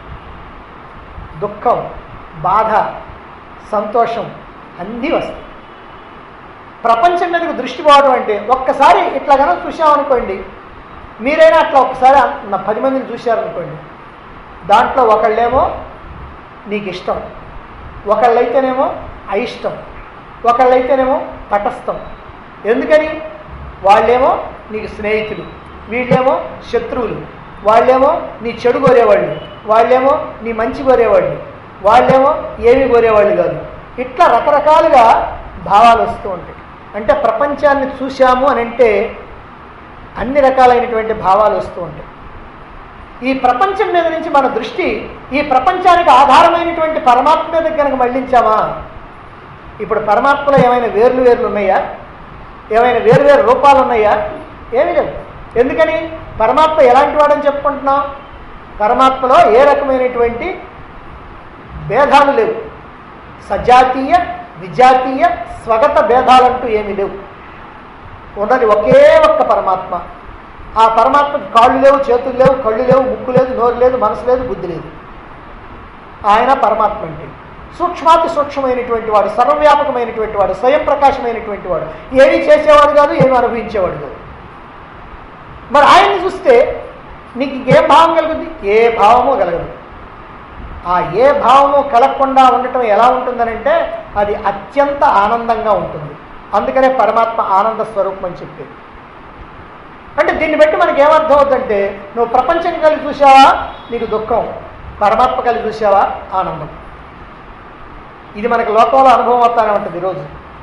దుఃఖం బాధ సంతోషం అన్నీ వస్తాయి ప్రపంచం మీదకి దృష్టి పోవడం అంటే ఒక్కసారి ఇట్లా కనుక చూసామనుకోండి మీరైనా అట్లా ఒక్కసారి నా పది మందిని చూశారనుకోండి దాంట్లో ఒకళ్ళేమో నీకు ఇష్టం ఒకళ్ళైతేనేమో అయిష్టం ఒకళ్ళైతేనేమో తటస్థం ఎందుకని వాళ్ళేమో నీకు స్నేహితులు వీళ్ళేమో శత్రువులు వాళ్ళేమో నీ చెడు కోరేవాళ్ళు వాళ్ళేమో నీ మంచి కోరేవాళ్ళు వాళ్ళేమో ఏమి కోరేవాళ్ళు కాదు ఇట్లా రకరకాలుగా భావాలు వస్తూ ఉంటాయి అంటే ప్రపంచాన్ని చూశాము అని అంటే అన్ని రకాలైనటువంటి భావాలు వస్తూ ఉంటాయి ఈ ప్రపంచం మీద నుంచి మన దృష్టి ఈ ప్రపంచానికి ఆధారమైనటువంటి పరమాత్మ మీద కనుక మళ్ళించామా ఇప్పుడు పరమాత్మలో ఏమైనా వేర్లు వేర్లు ఉన్నాయా ఏమైనా వేరు వేరు రూపాలు ఉన్నాయా ఏమీ లేవు ఎందుకని పరమాత్మ ఎలాంటి వాడని చెప్పుకుంటున్నాం పరమాత్మలో ఏ రకమైనటువంటి భేదాలు లేవు సజాతీయ విజాతీయ స్వగత భేదాలంటూ ఏమీ లేవు ఉన్నది ఒకే ఒక్క పరమాత్మ ఆ పరమాత్మకి కాళ్ళు లేవు చేతులు లేవు కళ్ళు లేవు ముక్కు లేదు నోరు లేదు మనసు లేదు బుద్ధి లేదు ఆయన పరమాత్మ అంటే సూక్ష్మాతి సూక్ష్మమైనటువంటి వాడు సర్వవ్యాపకమైనటువంటి వాడు స్వయం ప్రకాశమైనటువంటి వాడు ఏమీ చేసేవాడు కాదు ఏమీ అనుభవించేవాడు కాదు మరి ఆయన్ని చూస్తే నీకు ఇంకేం భావం కలుగుద్ది ఏ భావము కలగదు ఆ ఏ భావము కలగకుండా ఉండటం ఎలా ఉంటుందనంటే అది అత్యంత ఆనందంగా ఉంటుంది అందుకనే పరమాత్మ ఆనంద స్వరూపం అని చెప్పేది అంటే దీన్ని బట్టి మనకి ఏమర్థం అవుతుందంటే నువ్వు ప్రపంచం కలిసి చూసావా నీకు దుఃఖం పరమాత్మ కలిసి చూసావా ఆనందం ఇది మనకి లోకంలో అనుభవం అవుతానే ఉంటుంది ఈరోజు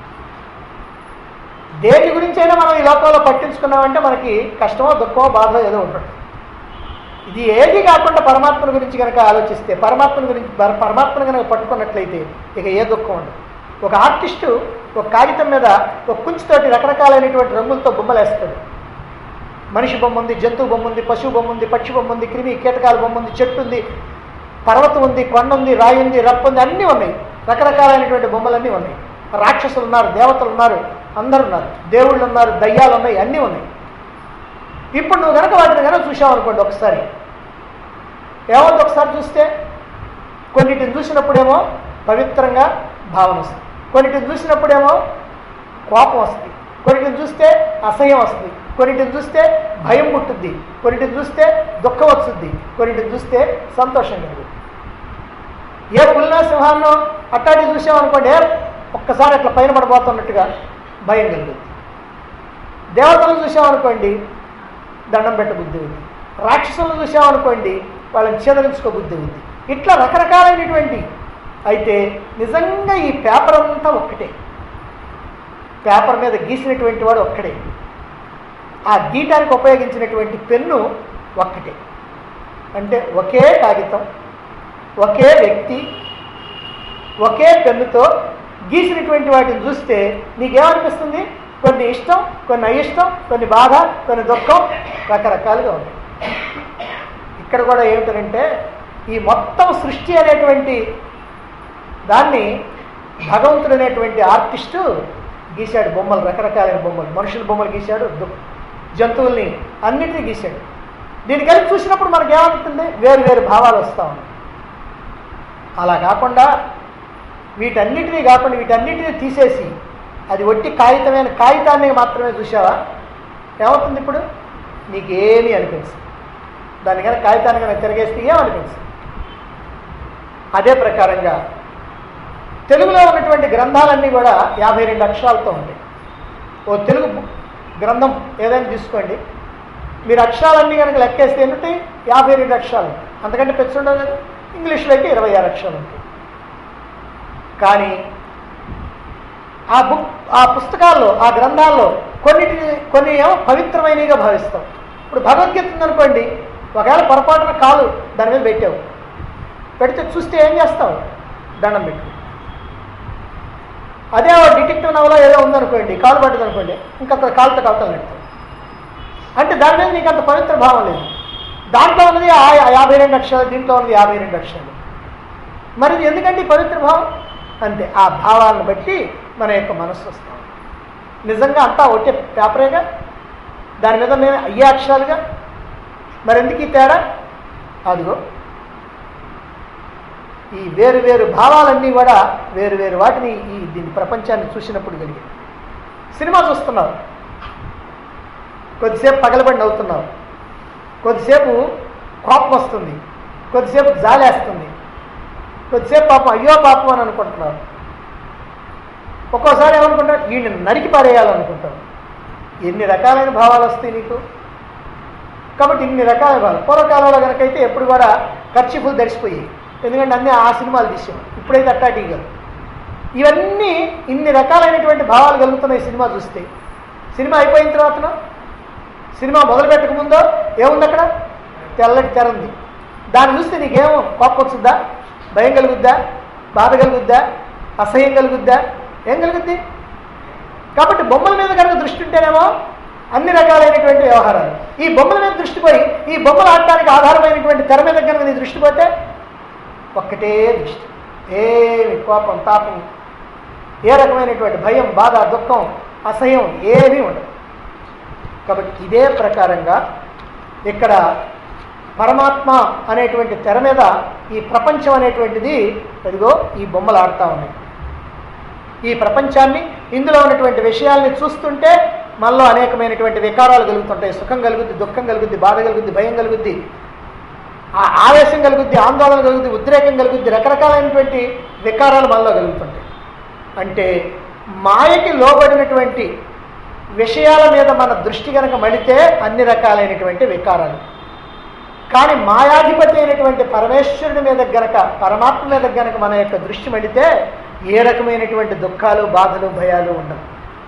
దేని గురించి అయినా మనం ఈ లోకంలో పట్టించుకున్నామంటే మనకి కష్టమో దుఃఖమో బాధో ఏదో ఉంటుంది ఇది ఏది కాకుండా పరమాత్మను గురించి కనుక ఆలోచిస్తే పరమాత్మను గురించి పర- పరమాత్మను కనుక పట్టుకున్నట్లయితే ఇక ఏ దుఃఖం ఉండదు ఒక ఆర్టిస్టు ఒక కాగితం మీద ఒక కుంచుతోటి రకరకాలైనటువంటి రంగులతో బొమ్మలేస్తాడు మనిషి బొమ్మ ఉంది జంతువు బొమ్మ ఉంది పశువు బొమ్మ ఉంది పక్షి బొమ్మ ఉంది క్రిమి కీటకాల బొమ్మ ఉంది చెట్టు ఉంది పర్వతం ఉంది కొండ ఉంది రాయి ఉంది రప్పు ఉంది అన్నీ ఉన్నాయి రకరకాలైనటువంటి బొమ్మలన్నీ ఉన్నాయి రాక్షసులు ఉన్నారు దేవతలు ఉన్నారు అందరు ఉన్నారు దేవుళ్ళు ఉన్నారు దయ్యాలు ఉన్నాయి అన్నీ ఉన్నాయి ఇప్పుడు నువ్వు కనుక వాటిని కనుక చూసావు అనుకోండి ఒకసారి ఏమవుతుంది ఒకసారి చూస్తే కొన్నిటిని చూసినప్పుడేమో పవిత్రంగా భావన వస్తుంది కొన్నిటిని చూసినప్పుడేమో కోపం వస్తుంది కొన్నిటిని చూస్తే అసహ్యం వస్తుంది కొన్నిటిని చూస్తే భయం పుట్టుద్ది కొన్నిటిని చూస్తే దుఃఖం వస్తుంది కొన్నిటిని చూస్తే సంతోషం కలుగుతుంది ఏ పులినో సింహాన్నో అట్టాటి చూసామనుకోండి ఏ ఒక్కసారి అట్లా పైన పడబోతున్నట్టుగా భయం కలుగుతుంది దేవతలను చూసామనుకోండి దండం పెట్ట బుద్ధి ఉంది రాక్షసులను చూసామనుకోండి వాళ్ళని చేదరించుకో బుద్ధి ఉంది ఇట్లా రకరకాలైనటువంటి అయితే నిజంగా ఈ పేపర్ అంతా ఒక్కటే పేపర్ మీద గీసినటువంటి వాడు ఒక్కడే ఆ గీయటానికి ఉపయోగించినటువంటి పెన్ను ఒక్కటే అంటే ఒకే కాగితం ఒకే వ్యక్తి ఒకే పెన్నుతో గీసినటువంటి వాటిని చూస్తే నీకేమనిపిస్తుంది కొన్ని ఇష్టం కొన్ని అయిష్టం కొన్ని బాధ కొన్ని దుఃఖం రకరకాలుగా ఉంటాయి ఇక్కడ కూడా ఏమిటంటే ఈ మొత్తం సృష్టి అనేటువంటి దాన్ని భగవంతుడు అనేటువంటి ఆర్టిస్టు గీశాడు బొమ్మలు రకరకాలైన బొమ్మలు మనుషుల బొమ్మలు గీశాడు దు- జంతువుల్ని అన్నిటినీ గీశాడు దీనికి కలిపి చూసినప్పుడు మనకి ఏమవుతుంది వేరు వేరు భావాలు వస్తూ ఉన్నాయి అలా కాకుండా వీటన్నిటినీ కాకుండా వీటన్నిటినీ తీసేసి అది ఒట్టి కాగితమైన కాగితాన్ని మాత్రమే చూసావా ఏమవుతుంది ఇప్పుడు నీకేమీ అనిపించదు దాని కనుక కాగితాన్ని కనుక తిరగేస్తే ఏమనిపించదు అదే ప్రకారంగా తెలుగులో ఉన్నటువంటి గ్రంథాలన్నీ కూడా యాభై రెండు అక్షరాలతో ఉంటాయి ఓ తెలుగు బు- గ్రంథం ఏదైనా తీసుకోండి మీరు అక్షరాలన్నీ కనుక లెక్కేస్తే ఏంటంటే యాభై రెండు అక్షరాలు ఉంటాయి. అంతకంటే పెచ్చు ఉండదు కదా ఇంగ్లీష్లో అయితే ఇరవై ఆరు అక్షరాలు ఉంటాయి కానీ ఆ బుక్ ఆ పుస్తకాల్లో ఆ గ్రంథాల్లో కొన్నిటిని కొన్ని ఏమో పవిత్రమైనవిగా భావిస్తాం ఇప్పుడు భగవద్గీత ఉందనుకోండి ఒకవేళ పొరపాటున కాలు దాని మీద పెట్టావు పెడితే చూస్తే ఏం చేస్తావు దండం పెట్టు అదే ఓ డిటెక్టివ్ నవలో ఏదో ఉందనుకోండి కాలు పడ్డది అనుకోండి ఇంకా అక్కడ కాలుతో కవతలు పెడతావు అంటే దాని మీద నీకు అంత పవిత్ర భావం లేదు దాంట్లో ఉన్నది ఆ యాభై రెండు అక్షరాలు దీంట్లో ఉన్నది యాభై రెండు అక్షరాలు మరి ఇది ఎందుకంటే ఈ పవిత్ర భావం అంతే ఆ భావాలను బట్టి మన యొక్క మనస్సు వస్తాం నిజంగా అంతా ఒకే పేపరేగా దాని మీద నేను అయ్యే అక్షరాలుగా మరి ఎందుకు ఈ తేడా అదిగో ఈ వేరు వేరు భావాలన్నీ కూడా వేరు వేరు వాటిని ఈ దీని ప్రపంచాన్ని చూసినప్పుడు కలిగాయి సినిమా చూస్తున్నావు కొద్దిసేపు పగలబడి నవ్వుతున్నావు కొద్దిసేపు కోపం వస్తుంది కొద్దిసేపు జాలేస్తుంది కొద్దిసేపు పాపం అయ్యో పాపం అని అనుకుంటున్నావు ఒక్కోసారి ఏమనుకుంటావు వీడిని నరికి పారేయాలనుకుంటావు ఎన్ని రకాలైన భావాలు వస్తాయి నీకు కాబట్టి ఇన్ని రకాల భావాలు పూర్వకాలంలో కనుకైతే ఎప్పుడు కూడా ఖర్చీఫులు దడిచిపోయాయి ఎందుకంటే అన్నీ ఆ సినిమాలు తీసాం ఇప్పుడైతే అట్టాటి కాదు ఇవన్నీ ఇన్ని రకాలైనటువంటి భావాలు కలుగుతున్నాయి ఈ సినిమా చూస్తే సినిమా అయిపోయిన తర్వాతన సినిమా మొదలు పెట్టక ముందో ఏముంది అక్కడ తెల్లటి తెర ఉంది దాన్ని చూస్తే నీకేమో కోపం వచ్చుద్దా భయం కలుగుద్దా బాధ కలుగుద్దా అసహ్యం కలుగుద్దా ఏం కలుగుద్ది కాబట్టి బొమ్మల మీద కనుక దృష్టి ఉంటేనేమో అన్ని రకాలైనటువంటి వ్యవహారాలు ఈ బొమ్మల మీద దృష్టి పోయి ఈ బొమ్మలు ఆడటానికి ఆధారమైనటువంటి తెర మీద కనుక నీ దృష్టి పోతే ఒక్కటే దృష్టి ఏమి కోపం తాపం ఏ రకమైనటువంటి భయం బాధ దుఃఖం అసహ్యం ఏమీ ఉండదు కాబట్టి ఇదే ప్రకారంగా ఇక్కడ పరమాత్మ అనేటువంటి తెర మీద ఈ ప్రపంచం అనేటువంటిది అదిగో ఈ బొమ్మలు ఆడుతూ ఉన్నాయి ఈ ప్రపంచాన్ని ఇందులో ఉన్నటువంటి విషయాల్ని చూస్తుంటే మనలో అనేకమైనటువంటి వికారాలు కలుగుతుంటాయి సుఖం కలుగుద్ది దుఃఖం కలుగుద్ది బాధ కలుగుద్ది భయం కలుగుద్ది ఆ- ఆవేశం కలుగుద్ది ఆందోళన కలుగుద్ది ఉద్రేకం కలుగుద్ది రకరకాలైనటువంటి వికారాలు మనలో కలుగుతుంటాయి అంటే మాయకి లోబడినటువంటి విషయాల మీద మన దృష్టి కనుక మడితే అన్ని రకాలైనటువంటి వికారాలు కానీ మాయాధిపతి అయినటువంటి పరమేశ్వరుని మీద గనక పరమాత్మ మీద గనక మన యొక్క దృష్టి మడితే ఏ రకమైనటువంటి దుఃఖాలు బాధలు భయాలు ఉండవు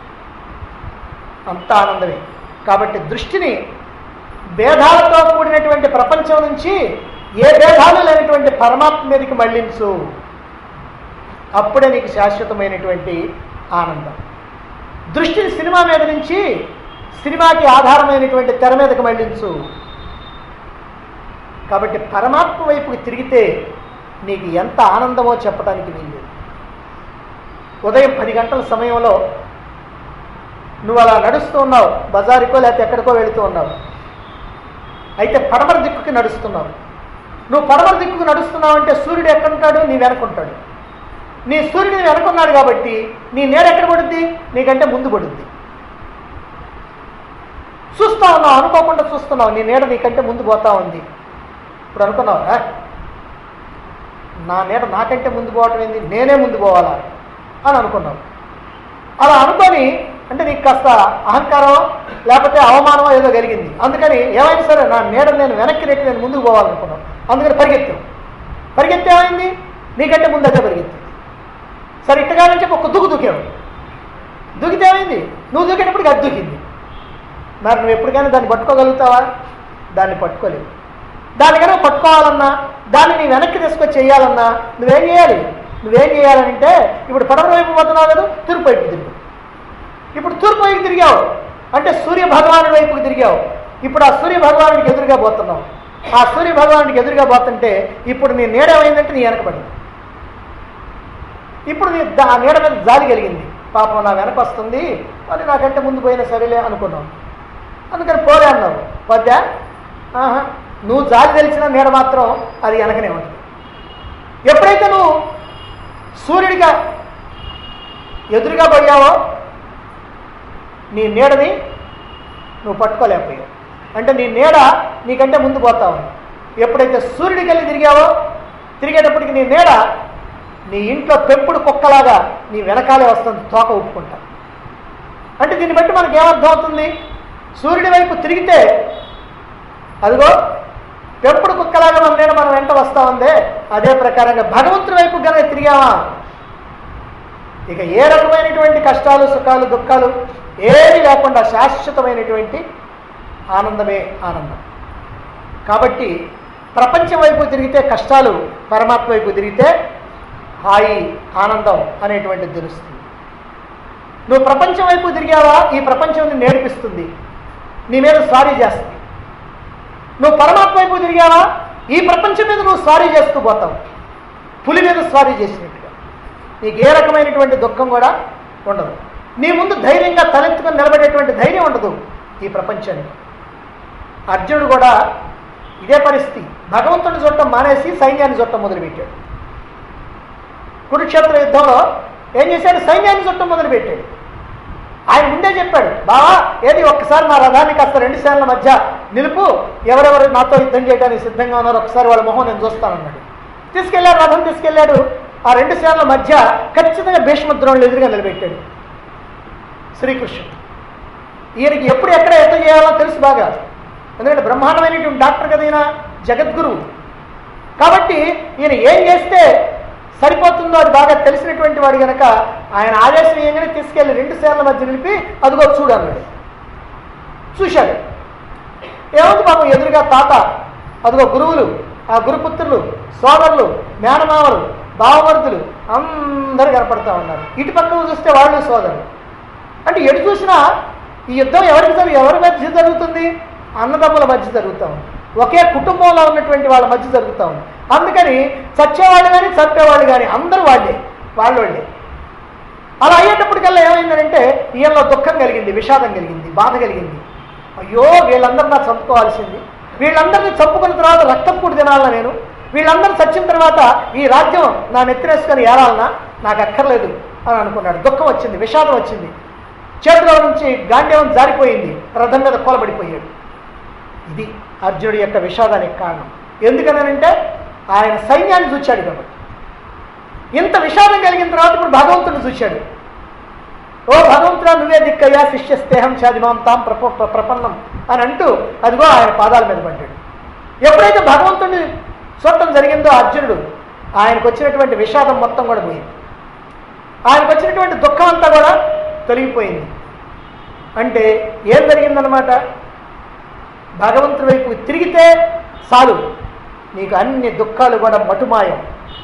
అంత ఆనందమే కాబట్టి దృష్టిని భేదాలతో కూడినటువంటి ప్రపంచం నుంచి ఏ భేదాలు లేనటువంటి పరమాత్మ మీదకి మళ్ళించు అప్పుడే నీకు శాశ్వతమైనటువంటి ఆనందం దృష్టిని సినిమా మీద నుంచి సినిమాకి ఆధారమైనటువంటి తెర మీదకి మళ్ళించు కాబట్టి పరమాత్మ వైపుకి తిరిగితే నీకు ఎంత ఆనందమో చెప్పడానికి వీలు ఉదయం పది గంటల సమయంలో నువ్వు అలా నడుస్తూ ఉన్నావు బజారుకో లేకపోతే ఎక్కడికో వెళుతూ ఉన్నావు అయితే పడమర దిక్కుకి నడుస్తున్నావు నువ్వు పడమర దిక్కుకు నడుస్తున్నావు అంటే సూర్యుడు ఎక్కడుంటాడు నీ వెనకుంటాడు నీ సూర్యుడు వెనకున్నాడు కాబట్టి నీ నేడ ఎక్కడ పడుద్ది నీకంటే ముందు పడుద్ది చూస్తా ఉన్నావు అనుకోకుండా చూస్తున్నావు నీ నీడ నీకంటే ముందు పోతా ఉంది ఇప్పుడు అనుకున్నావు "ఆ, నా నీడ నాకంటే ముందు పోవటం ఏంది నేనే ముందు పోవాలా అని అనుకున్నావు అలా అనుకొని అంటే నీకు కాస్త అహంకారం లేకపోతే అవమానం ఏదో కలిగింది అందుకని ఏమైనా సరే నా నీడ నేను వెనక్కి నెట్టి నేను ముందుకు పోవాలనుకున్నాను అందుకని పరిగెత్తావు పరిగెత్తే ఏమైంది నీకంటే ముందు అదే పరిగెత్తింది సరే ఇట్టగానే చెప్పి ఒక దుక్కు దుకావు దూకితే ఏమైంది నువ్వు దూకేటప్పటికి అది దూకింది మరి నువ్వు ఎప్పటికైనా దాన్ని పట్టుకోగలుగుతావా దాన్ని పట్టుకోలేవు దాన్ని కనుక పట్టుకోవాలన్నా దాన్ని నీ వెనక్కి తీసుకొచ్చి చేయాలన్నా నువ్వేం చేయాలి నువ్వేం చేయాలంటే ఇప్పుడు పడమర వైపు పోతున్నావు కదా తూర్పు వైపు తిరుగు ఇప్పుడు తూర్పు వైపు తిరిగావు అంటే సూర్య భగవానుడి వైపుకి తిరిగావు ఇప్పుడు ఆ సూర్య భగవానుడికి ఎదురుగా పోతున్నావు ఆ సూర్య భగవానుడికి ఎదురుగా పోతుంటే ఇప్పుడు నీ నీడ ఏమైందంటే నీ వెనకబడింది ఇప్పుడు నీ దా- ఆ నీడ మీద జాలి కలిగింది పాపం నా వెనక వస్తుంది మరి నాకంటే ముందు పోయినా సరేలే అనుకున్నావు అందుకని పోలే అన్నావు వద్దా ఆహా నువ్వు జాలి తెలిసిన నీడ మాత్రం అది వెనకనే ఉంటుంది ఎప్పుడైతే నువ్వు సూర్యుడిగా ఎదురుగా పోయావో నీ నీడని నువ్వు పట్టుకోలేకపోయావు అంటే నీ నీడ నీకంటే ముందు పోతావు ఎప్పుడైతే సూర్యుడికి వెళ్ళి తిరిగావో తిరిగేటప్పటికి నీ నీడ నీ ఇంట్లో పెంపుడు కుక్కలాగా నీ వెనకాలే వస్తుంది తోక ఉప్పుకుంటా అంటే దీన్ని బట్టి మనకి ఏమర్థం అవుతుంది సూర్యుడి వైపు తిరిగితే అదిగో పెంపుడు కుక్కలాగా మన నీడ మనం వెంట వస్తా ఉందే అదే ప్రకారంగా భగవంతుడి వైపు కనుక తిరిగామా ఇక ఏ రకమైనటువంటి కష్టాలు సుఖాలు దుఃఖాలు ఏమీ లేకుండా శాశ్వతమైనటువంటి ఆనందమే ఆనందం కాబట్టి ప్రపంచం వైపు తిరిగితే కష్టాలు పరమాత్మ వైపు తిరిగితే హాయి ఆనందం అనేటువంటిది తెలుస్తుంది నువ్వు ప్రపంచం వైపు తిరిగావా ఈ ప్రపంచం నిన్ను నేర్పిస్తుంది నీ మీద స్వారీ చేస్తుంది నువ్వు పరమాత్మ వైపు తిరిగావా ఈ ప్రపంచం మీద నువ్వు స్వారీ చేస్తూ పోతావు పులి మీద స్వారీ చేసినట్టుగా నీకు ఏ రకమైనటువంటి దుఃఖం కూడా ఉండదు నీ ముందు ధైర్యంగా తలెత్తుకొని నిలబడేటువంటి ధైర్యం ఉండదు ఈ ప్రపంచానికి అర్జునుడు కూడా ఇదే పరిస్థితి భగవంతుడిని చుట్టం మానేసి సైన్యాన్ని చుట్టం మొదలుపెట్టాడు కురుక్షేత్ర యుద్ధంలో ఏం చేశాడు సైన్యాన్ని చుట్టం మొదలుపెట్టాడు ఆయన ముందే చెప్పాడు బావా ఏది ఒక్కసారి నా రథాన్ని కాస్త రెండు సేనల మధ్య నిలుపు ఎవరెవరు నాతో యుద్ధం చేయడానికి సిద్ధంగా ఉన్నారో ఒకసారి వాళ్ళ మొహం నేను చూస్తానన్నాడు తీసుకెళ్లాడు రథం తీసుకెళ్లాడు ఆ రెండు సేనల మధ్య ఖచ్చితంగా భీష్మద్రోణులు ఎదురుగా నిలబెట్టాడు శ్రీకృష్ణుడు ఈయనకి ఎప్పుడు ఎక్కడ యుద్ధం చేయాలో తెలుసు బాగా ఎందుకంటే బ్రహ్మాండమైనటువంటి డాక్టర్ కదా ఈయన జగద్గురువు కాబట్టి ఈయన ఏం చేస్తే సరిపోతుందో అది బాగా తెలిసినటువంటి వాడు గనక ఆయన ఆదేశం ఏంగానే తీసుకెళ్లి రెండు సేనల మధ్య నిలిపి అదిగో చూడు అన్నాడు చూశాడు ఏముంది పాపం ఎదురుగా తాత అదిగో గురువులు ఆ గురుపుత్రులు సోదరులు మేనమామలు బావమరుదులు అందరూ కనపడతా ఉన్నారు ఇటు పక్కన చూస్తే వాళ్ళు సోదరులు అంటే ఎటు చూసినా ఈ యుద్ధం ఎవరికి జరుగు ఎవరి మధ్య జరుగుతుంది అన్నదమ్ముల మధ్య జరుగుతూ ఉంది ఒకే కుటుంబంలో ఉన్నటువంటి వాళ్ళ మధ్య జరుగుతూ ఉంది అందుకని చచ్చేవాళ్ళు కానీ చంపేవాళ్ళు కానీ అందరూ వాళ్ళే వాళ్ళు వాళ్ళే అలా అయ్యేటప్పటికల్లా ఏమైందంటే ఈయనలో దుఃఖం కలిగింది విషాదం కలిగింది బాధ కలిగింది అయ్యో వీళ్ళందరూ నాకు చంపుకోవాల్సింది వీళ్ళందరినీ చంపుకున్న తర్వాత రక్తం పూడి తినాలనా నేను వీళ్ళందరూ చచ్చిన తర్వాత ఈ రాజ్యం నా నెత్తినేసుకొని ఏరాలనా నాకు అక్కర్లేదు అని అనుకున్నాడు దుఃఖం వచ్చింది విషాదం వచ్చింది చేతిలో నుంచి గాంధీవం జారిపోయింది రథం మీద కూలబడిపోయాడు ఇది అర్జునుడి యొక్క విషాదానికి కారణం ఎందుకనంటే ఆయన సైన్యాన్ని చూచాడు కాబట్టి ఇంత విషాదం కలిగిన తర్వాత ఇప్పుడు భగవంతుడిని చూశాడు ఓ భగవంతుడా నువ్వే దిక్కయ్యా శిష్యస్తేహం చాదిమాం తాం ప్రప ప్ర- ప్రపన్నం అని అంటూ అదిగో ఆయన పాదాల మీద పడ్డాడు ఎప్పుడైతే భగవంతుడిని చూడటం జరిగిందో అర్జునుడు ఆయనకు వచ్చినటువంటి విషాదం మొత్తం కూడా పోయింది ఆయనకు వచ్చినటువంటి దుఃఖం అంతా కూడా తొలగిపోయింది అంటే ఏం జరిగిందనమాట భగవంతుడి వైపు తిరిగితే చాలు నీకు అన్ని దుఃఖాలు కూడా మటుమాయం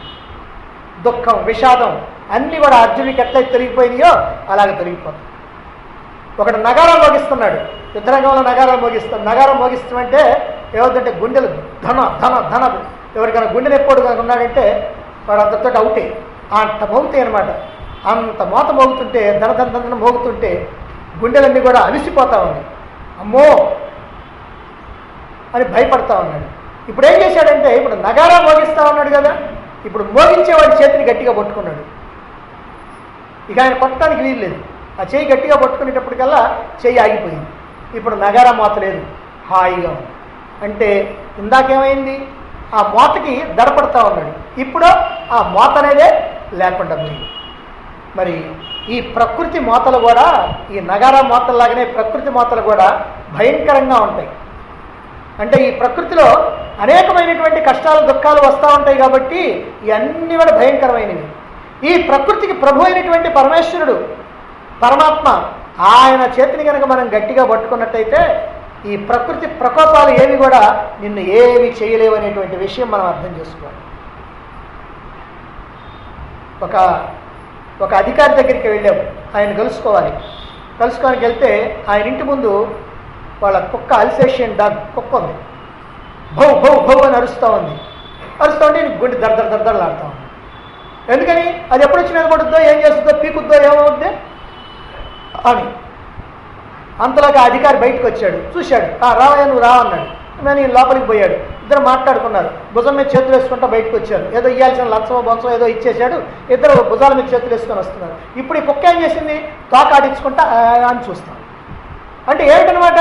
దుఃఖం విషాదం అన్నీ కూడా అర్జునుడికి ఎట్లయితే తొలగిపోయినాయో అలాగే తొలగిపోతాయి ఒకడు నగారం మోగిస్తున్నాడు యుద్ధరంగంలో నగారం మోగిస్తాడు నగారం మోగిస్తామంటే ఏమవుతుందంటే గుండెలు ధన ధన ధన ఎవరికైనా గుండె నొప్పోడు కనుక ఉన్నాడంటే వాడు అంతతో అవుటే అంత మోగుతాయి అనమాట అంత మోత మోగుతుంటే ధన ధన ధన మోగుతుంటే గుండెలన్నీ కూడా అవిసిపోతా ఉన్నాయి అమ్మో అని భయపడతా ఉన్నాడు ఇప్పుడు ఏం చేశాడంటే ఇప్పుడు నగారా మోగిస్తా ఉన్నాడు కదా ఇప్పుడు మోగించేవాడి చేతిని గట్టిగా పట్టుకున్నాడు ఇక ఆయన కొట్టడానికి వీలు లేదు ఆ చేయి గట్టిగా పట్టుకునేటప్పటికల్లా చేయి ఆగిపోయింది ఇప్పుడు నగారా మోత లేదు హాయిగా ఉంది అంటే ఇందాకేమైంది ఆ మోతకి దడపడతా ఉన్నాడు ఇప్పుడు ఆ మోత అనేదే లేకుండా పోయింది మరి ఈ ప్రకృతి మోతలు కూడా ఈ నగారా మోతల్లాగానే ప్రకృతి మోతలు కూడా భయంకరంగా ఉంటాయి అంటే ఈ ప్రకృతిలో అనేకమైనటువంటి కష్టాలు దుఃఖాలు వస్తూ ఉంటాయి కాబట్టి ఇవన్నీ కూడా భయంకరమైనవి ఈ ప్రకృతికి ప్రభు అయినటువంటి పరమేశ్వరుడు పరమాత్మ ఆయన చేతిని కనుక మనం గట్టిగా పట్టుకున్నట్టయితే ఈ ప్రకృతి ప్రకోపాలు ఏవి కూడా నిన్ను ఏవి చేయలేవు అనేటువంటి విషయం మనం అర్థం చేసుకోవాలి ఒక ఒక అధికారి దగ్గరికి వెళ్ళాము ఆయన కలుసుకోవాలి కలుసుకోడానికి వెళ్తే ఆయన ఇంటి ముందు వాళ్ళ కుక్క అల్సేషియన్ డాగ్ కుక్క ఉంది భౌ భౌ భౌ అని అరుస్తూ ఉంది అరుస్తూ ఉంటే నీకు గుండె దర్ దర్ దర్ దర్లాడుతూ ఉంది ఎందుకని అది ఎప్పుడు వచ్చి మీద పడుద్దో ఏం చేస్తుందో పీకుద్దో ఏమవుద్ది అని అంతలాగా ఆ అధికారి బయటకు వచ్చాడు చూశాడు ఆ రావయ్య నువ్వు రా అన్నాడు నేను ఈయన లోపలికి పోయాడు ఇద్దరు మాట్లాడుకున్నారు భుజం మీద చేతులు వేసుకుంటా బయటకు వచ్చారు ఏదో ఇవ్వాల్సిన లంచమో బొంచమో ఏదో ఇచ్చేశాడు ఇద్దరు భుజాల మీద చేతులు వేసుకొని వస్తున్నారు ఇప్పుడు ఈ కుక్క ఏం చేసింది తోక ఆడించుకుంటా "ఆ" అని చూస్తాం అంటే ఏమిటనమాట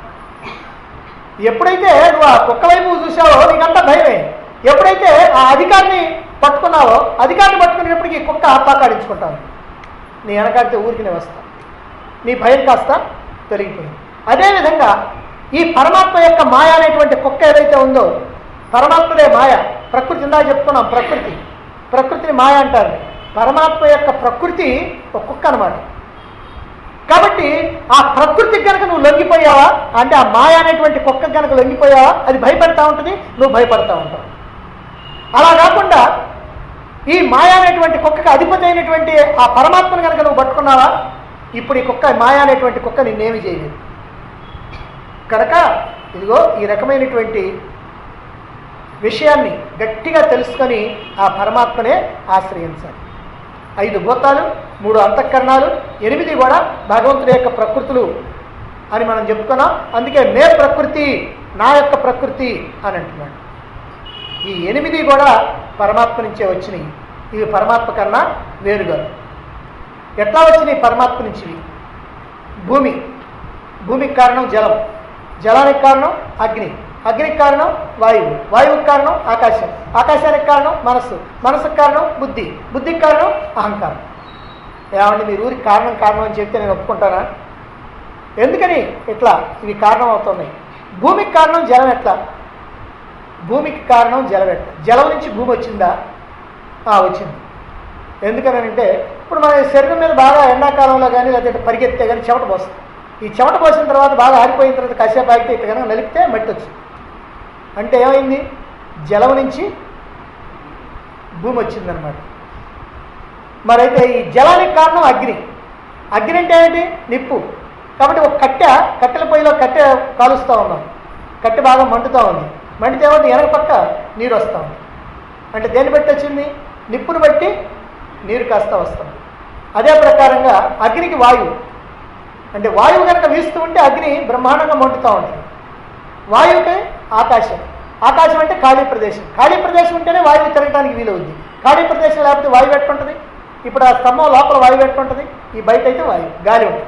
ఎప్పుడైతే నువ్వు ఆ కుక్క వైపు చూసావో నీకంతా భయమే ఎప్పుడైతే ఆ అధికారిని పట్టుకున్నావో అధికారిని పట్టుకునేటప్పటికి ఈ కుక్క తోకాడించుకుంటావు నీ వెనకాడితే ఊరికినే వస్తా నీ భయం కాస్త తొలగిపోయింది అదేవిధంగా ఈ పరమాత్మ యొక్క మాయ అనేటువంటి కుక్క ఏదైతే ఉందో పరమాత్మదే మాయ ప్రకృతి ఇందా చెప్పుకున్నాం ప్రకృతి ప్రకృతిని మాయ అంటారు పరమాత్మ యొక్క ప్రకృతి ఒక కుక్క అనమాట కాబట్టి ఆ ప్రకృతికి కనుక నువ్వు లొంగిపోయావా అంటే ఆ మాయ అనేటువంటి కుక్క కనుక లొంగిపోయావా అది భయపడతా ఉంటుంది నువ్వు భయపడతా ఉంటావు అలా కాకుండా ఈ మాయ అనేటువంటి కుక్కకి అధిపతి అయినటువంటి ఆ పరమాత్మను కనుక నువ్వు పట్టుకున్నావా ఇప్పుడు ఈ కుక్క మాయ అనేటువంటి కుక్క నిన్నేమి చేయలేదు కనుక ఇదిగో ఈ రకమైనటువంటి విషయాన్ని గట్టిగా తెలుసుకొని ఆ పరమాత్మనే ఆశ్రయించాలి ఐదు భూతాలు మూడు అంతఃకరణాలు ఎనిమిది కూడా భగవంతుడి యొక్క ప్రకృతులు అని మనం చెప్పుకున్నాం అందుకే మే ప్రకృతి నా యొక్క ప్రకృతి అని అంటున్నాడు ఈ ఎనిమిది కూడా పరమాత్మ నుంచే వచ్చినాయి ఇవి పరమాత్మ కన్నా వేరుగా ఎట్లా వచ్చినాయి పరమాత్మ నుంచి భూమి భూమికి కారణం జలం జలానికి కారణం అగ్ని అగ్నికి కారణం వాయువు వాయువుకి కారణం ఆకాశం ఆకాశానికి కారణం మనస్సు మనసుకు కారణం బుద్ధి బుద్ధికి కారణం అహంకారం ఏమండి మీరు ఊరికి కారణం కారణం అని చెప్తే నేను ఒప్పుకుంటానా ఎందుకని ఇట్లా ఇవి కారణం అవుతున్నాయి భూమికి కారణం జలం ఎట్లా భూమికి కారణం జలం ఎట్లా జలం నుంచి భూమి వచ్చిందా ఆ, వచ్చింది ఎందుకని అంటే ఇప్పుడు మన శరీరం మీద బాగా ఎండాకాలంలో కానీ లేకపోతే పరిగెత్తే కానీ చెమట పోస్తుంది ఈ చెమట పోసిన తర్వాత బాగా ఆరిపోయిన తర్వాత కాసేపు ఆగితే ఇట్లా కనుక నలిపితే మట్టి వచ్చింది అంటే ఏమైంది జలం నుంచి భూమి వచ్చిందనమాట మరైతే ఈ జలానికి కారణం అగ్ని అగ్ని అంటే ఏంటి నిప్పు కాబట్టి ఒక కట్టె కట్టెల పొయ్యిలో కట్టె కాలుస్తూ ఉన్నాం కట్టె బాగా మండుతూ ఉంది మండితే ఏమంటే వెనక పక్క నీరు వస్తూ ఉంది అంటే దేన్ని బట్టి వచ్చింది నిప్పును బట్టి నీరు కాస్త వస్తుంది అదే ప్రకారంగా అగ్నికి వాయువు అంటే వాయువు కనుక వీస్తూ ఉంటే అగ్ని బ్రహ్మాండంగా మండుతూ ఉంటుంది వాయువుకి ఆకాశం ఆకాశం అంటే ఖాళీ ప్రదేశం ఖాళీ ప్రదేశం ఉంటేనే వాయువు తిరగడానికి వీలవుద్ది ఖాళీ ప్రదేశం లేకపోతే వాయువు పెట్టుకుంటుంది ఇప్పుడు ఆ స్తంభం లోపల వాయువు పెట్టుకుంటుంది ఈ బయట అయితే వాయువు గాలి ఉంటుంది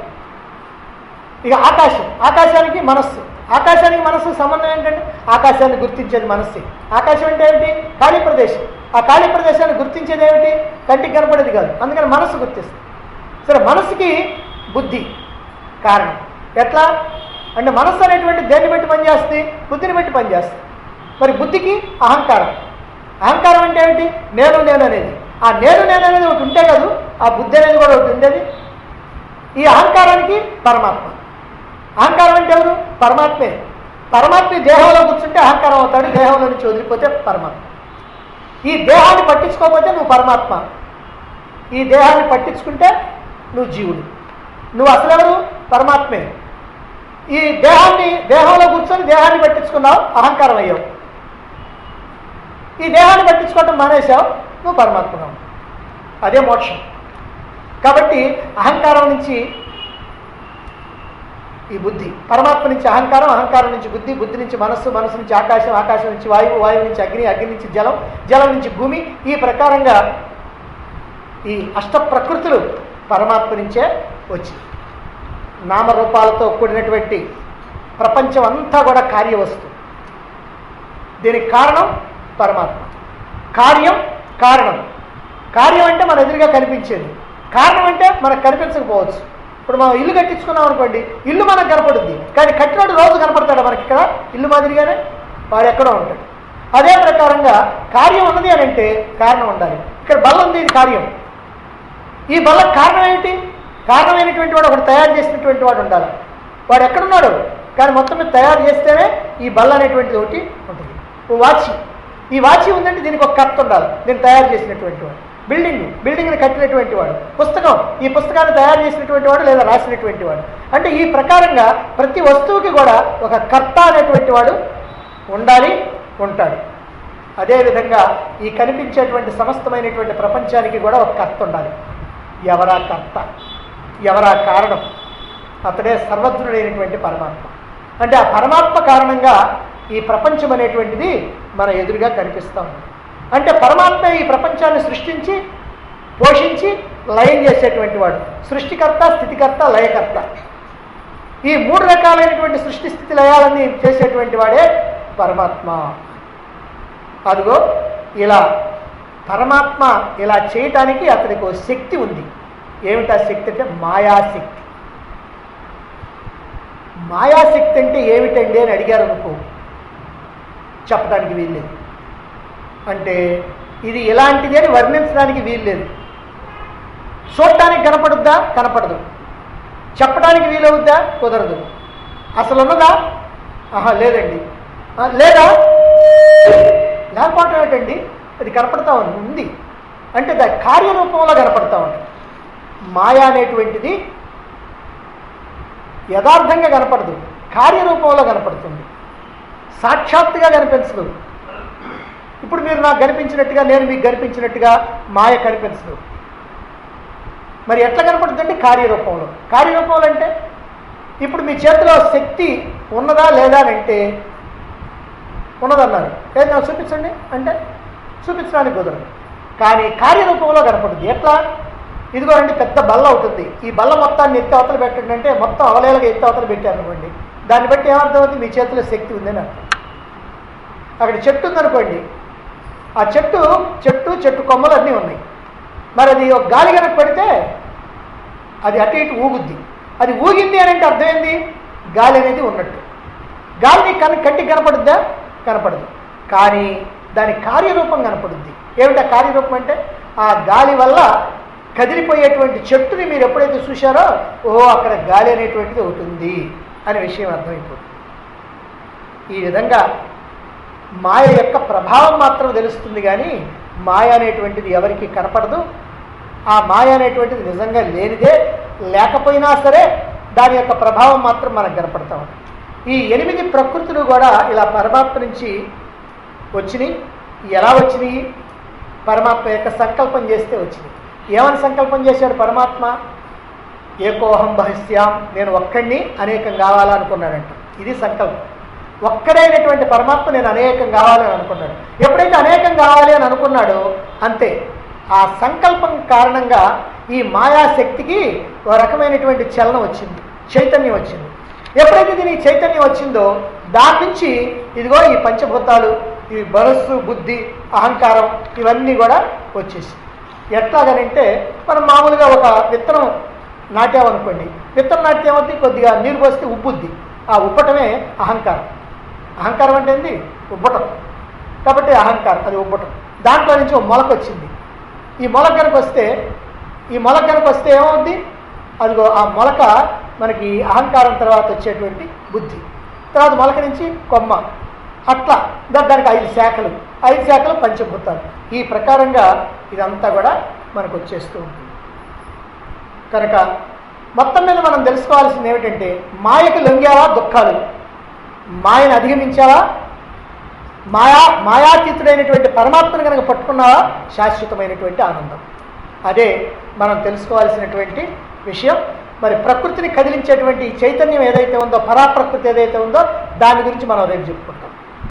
ఇక ఆకాశం ఆకాశానికి మనస్సు ఆకాశానికి మనస్సు సంబంధం ఏంటంటే ఆకాశాన్ని గుర్తించేది మనస్సే ఆకాశం అంటే ఏమిటి ఖాళీ ప్రదేశం ఆ ఖాళీ ప్రదేశాన్ని గుర్తించేది ఏమిటి కంటికి కనపడేది కాదు అందుకని మనస్సు గుర్తిస్తుంది సరే మనసుకి బుద్ధి కారణం ఎట్లా అంటే మనస్సు అనేటువంటి దేన్ని బట్టి పనిచేస్తుంది బుద్ధిని బట్టి పనిచేస్తుంది మరి బుద్ధికి అహంకారం అహంకారం అంటే ఏమిటి నేను నేను అనేది ఆ నేను నేను అనేది ఒకటి ఉంటే కాదు ఆ బుద్ధి అనేది కూడా ఒకటి ఉండేది ఈ అహంకారానికి పరమాత్మ అహంకారం అంటే ఎవరు పరమాత్మే పరమాత్మ ఈ దేహంలో కూర్చుంటే అహంకారం అవుతాడు దేహంలో నుంచి వదిలిపోతే పరమాత్మ ఈ దేహాన్ని పట్టించుకోకపోతే నువ్వు పరమాత్మ ఈ దేహాన్ని పట్టించుకుంటే నువ్వు జీవుడు నువ్వు అసలెవరు పరమాత్మే ఈ దేహాన్ని దేహంలో కూర్చొని దేహాన్ని పట్టించుకున్నావు అహంకారం అయ్యావు ఈ దేహాన్ని పట్టించుకోవటం మానేశావు నువ్వు పరమాత్మగా అదే మోక్షం కాబట్టి అహంకారం నుంచి ఈ బుద్ధి పరమాత్మ నుంచి అహంకారం అహంకారం నుంచి బుద్ధి బుద్ధి నుంచి మనస్సు మనస్సు నుంచి ఆకాశం ఆకాశం నుంచి వాయువు వాయువు నుంచి అగ్ని అగ్ని నుంచి జలం జలం నుంచి భూమి ఈ ప్రకారంగా ఈ అష్ట ప్రకృతులు పరమాత్మ నుంచే వచ్చి నామరూపాలతో కూడినటువంటి ప్రపంచం అంతా కూడా కార్యవస్తు దీనికి కారణం పరమాత్మ కార్యం కారణం కార్యం అంటే మన ఎదురుగా కనిపించేది కారణం అంటే మనకు కనిపించకపోవచ్చు ఇప్పుడు మనం ఇల్లు కట్టించుకున్నాం అనుకోండి ఇల్లు మనకు కనపడుద్ది కానీ కట్టినోడు రోజు కనపడతాడు మనకి ఇక్కడ ఇల్లు మాదిరిగానే వాడు ఎక్కడో ఉంటాడు అదే ప్రకారంగా కార్యం ఉన్నది అని అంటే కారణం ఉండాలి ఇక్కడ బల్ల ఉంది ఇది కార్యం ఈ బల్లకు కారణం ఏమిటి కారణమైనటువంటి వాడు ఒకటి తయారు చేసినటువంటి వాడు ఉండాలి వాడు ఎక్కడున్నాడు కానీ మొత్తం మీద తయారు చేస్తేనే ఈ బల్ల అనేటువంటిది ఒకటి ఉంటుంది ఓ వాచి ఈ వాచి ఉందంటే దీనికి ఒక కర్త ఉండాలి దీన్ని తయారు చేసినటువంటి వాడు బిల్డింగ్ బిల్డింగ్ని కట్టినటువంటి వాడు పుస్తకం ఈ పుస్తకాన్ని తయారు చేసినటువంటి వాడు లేదా రాసినటువంటి వాడు అంటే ఈ ప్రకారంగా ప్రతి వస్తువుకి కూడా ఒక కర్త అనేటువంటి వాడు ఉండాలి ఉంటాడు అదేవిధంగా ఈ కనిపించేటువంటి సమస్తమైనటువంటి ప్రపంచానికి కూడా ఒక కర్త ఉండాలి ఎవరా కర్త ఎవరా కారణం అతడే సర్వజ్ఞుడైనటువంటి పరమాత్మ అంటే ఆ పరమాత్మ కారణంగా ఈ ప్రపంచం అనేటువంటిది మన ఎదురుగా కనిపిస్తూ ఉంది అంటే పరమాత్మ ఈ ప్రపంచాన్ని సృష్టించి పోషించి లయం చేసేటువంటి వాడు సృష్టికర్త స్థితికర్త లయకర్త ఈ మూడు రకాలైనటువంటి సృష్టి స్థితి లయాలన్నీ చేసేటువంటి వాడే పరమాత్మ అదిగో ఇలా పరమాత్మ ఇలా చేయటానికి అతనికి ఒక శక్తి ఉంది ఏమిటా శక్తి అంటే మాయాశక్తి మాయాశక్తి అంటే ఏమిటండి అని అడిగారు అనుకో చెప్పడానికి వీల్లేదు అంటే ఇది ఇలాంటిది అని వర్ణించడానికి వీల్లేదు చూడటానికి కనపడుద్దా కనపడదు చెప్పడానికి వీలవుద్దా కుదరదు అసలు ఉన్నదా ఆహా లేదండి ఆ, లేదా లేకపోవటం ఏంటండి అది కనపడతా ఉంది ఉంది అంటే దాని కార్యరూపంలో కనపడతా ఉంది మాయ అనేటువంటిది యథార్థంగా కనపడదు కార్యరూపంలో కనపడుతుంది సాక్షాత్తుగా కనిపించదు ఇప్పుడు మీరు నాకు కనిపించినట్టుగా నేను మీకు కనిపించినట్టుగా మాయ కనిపించదు మరి ఎట్లా కనపడుతుంది అంటే కార్యరూపంలో కార్యరూపంలో అంటే ఇప్పుడు మీ చేతిలో శక్తి ఉన్నదా లేదా అని అంటే ఉన్నదన్నారు ఏది నాకు చూపించండి అంటే చూపించడానికి కుదరదు కానీ కార్యరూపంలో కనపడుతుంది ఎట్లా ఇదిగో అండి పెద్ద బల్ల అవుతుంది ఈ బల్ల మొత్తాన్ని ఎత్తి అవతల పెట్టండి అంటే మొత్తం అవలేలుగా ఎత్తి అవతల పెట్టారు అనుకోండి దాన్ని బట్టి ఏమర్థమవుతుంది మీ చేతిలో శక్తి ఉందని అర్థం అక్కడ చెట్టు ఉందనుకోండి ఆ చెట్టు చెట్టు చెట్టు కొమ్మలు అన్నీ ఉన్నాయి మరి అది ఒక గాలి కనుక పడితే అది అటు ఇటు ఊగుద్ది అది ఊగింది అని అంటే అర్థం ఏంది గాలి అనేది ఉన్నట్టు గాలిని కన్ కంటికి కనపడుద్దా కనపడదు కానీ దాని కార్యరూపం కనపడుద్ది ఏమిటి ఆ కార్యరూపం అంటే ఆ గాలి వల్ల కదిలిపోయేటువంటి చెట్టుని మీరు ఎప్పుడైతే చూశారో ఓ అక్కడ గాలి అనేటువంటిది ఒకటి ఉంది అనే విషయం అర్థమైపోతుంది ఈ విధంగా మాయ యొక్క ప్రభావం మాత్రం తెలుస్తుంది కానీ మాయ అనేటువంటిది ఎవరికి కనపడదు ఆ మాయ అనేటువంటిది నిజంగా లేనిదే లేకపోయినా సరే దాని యొక్క ప్రభావం మాత్రం మనకు కనపడతా ఉంది ఈ ఎనిమిది ప్రకృతులు కూడా ఇలా పరమాత్మ నుంచి వచ్చినాయి ఎలా వచ్చినాయి పరమాత్మ యొక్క సంకల్పం చేస్తే వచ్చినాయి ఏమని సంకల్పం చేశాడు పరమాత్మ ఏకోహం బహస్యాం నేను ఒక్కడిని అనేకం కావాలనుకున్నాడంట ఇది సంకల్పం ఒక్కడైనటువంటి పరమాత్మ నేను అనేకం కావాలని అనుకున్నాడు ఎప్పుడైతే అనేకం కావాలి అని అనుకున్నాడో అంతే ఆ సంకల్పం కారణంగా ఈ మాయాశక్తికి ఒక రకమైనటువంటి చలనం వచ్చింది చైతన్యం వచ్చింది ఎప్పుడైతే దీనికి చైతన్యం వచ్చిందో దాని నుంచి ఇదిగో ఈ పంచభూతాలు ఈ మనస్సు బుద్ధి అహంకారం ఇవన్నీ కూడా వచ్చేసి ఎట్లాగనంటే మనం మామూలుగా ఒక విత్తనం నాటామనుకోండి విత్తనం నాటితే ఏమవుతుంది కొద్దిగా నీరు పోస్తే ఉబ్బుద్ది ఆ ఉబ్బటమే అహంకారం అహంకారం అంటే ఏంది ఉబ్బటం కాబట్టి అహంకారం అది ఉబ్బటం దాంట్లో నుంచి ఒక మొలక వచ్చింది ఈ మొలక కనుక వస్తే ఈ మొలక కనుక వస్తే ఏమవుద్ది అదిగో ఆ మొలక మనకి అహంకారం తర్వాత వచ్చేటువంటి బుద్ధి తర్వాత మొలక నుంచి కొమ్మ అట్లా దా- దానికి ఐదు శాఖలు ఐదు శాఖలు పంచభూతాలు ఈ ప్రకారంగా ఇదంతా కూడా మనకు వచ్చేస్తూ ఉంటుంది కనుక మొత్తం మీద మనం తెలుసుకోవాల్సింది ఏమిటంటే మాయకు లొంగావా దుఃఖాలు మాయను అధిగమించావా మాయా మాయాతీతుడైనటువంటి పరమాత్మను కనుక పట్టుకున్నావా శాశ్వతమైనటువంటి ఆనందం అదే మనం తెలుసుకోవాల్సినటువంటి విషయం మరి ప్రకృతిని కదిలించేటువంటి ఈ చైతన్యం ఏదైతే ఉందో పరాప్రకృతి ఏదైతే ఉందో దాని గురించి మనం రేపు చెప్పుకుంటాం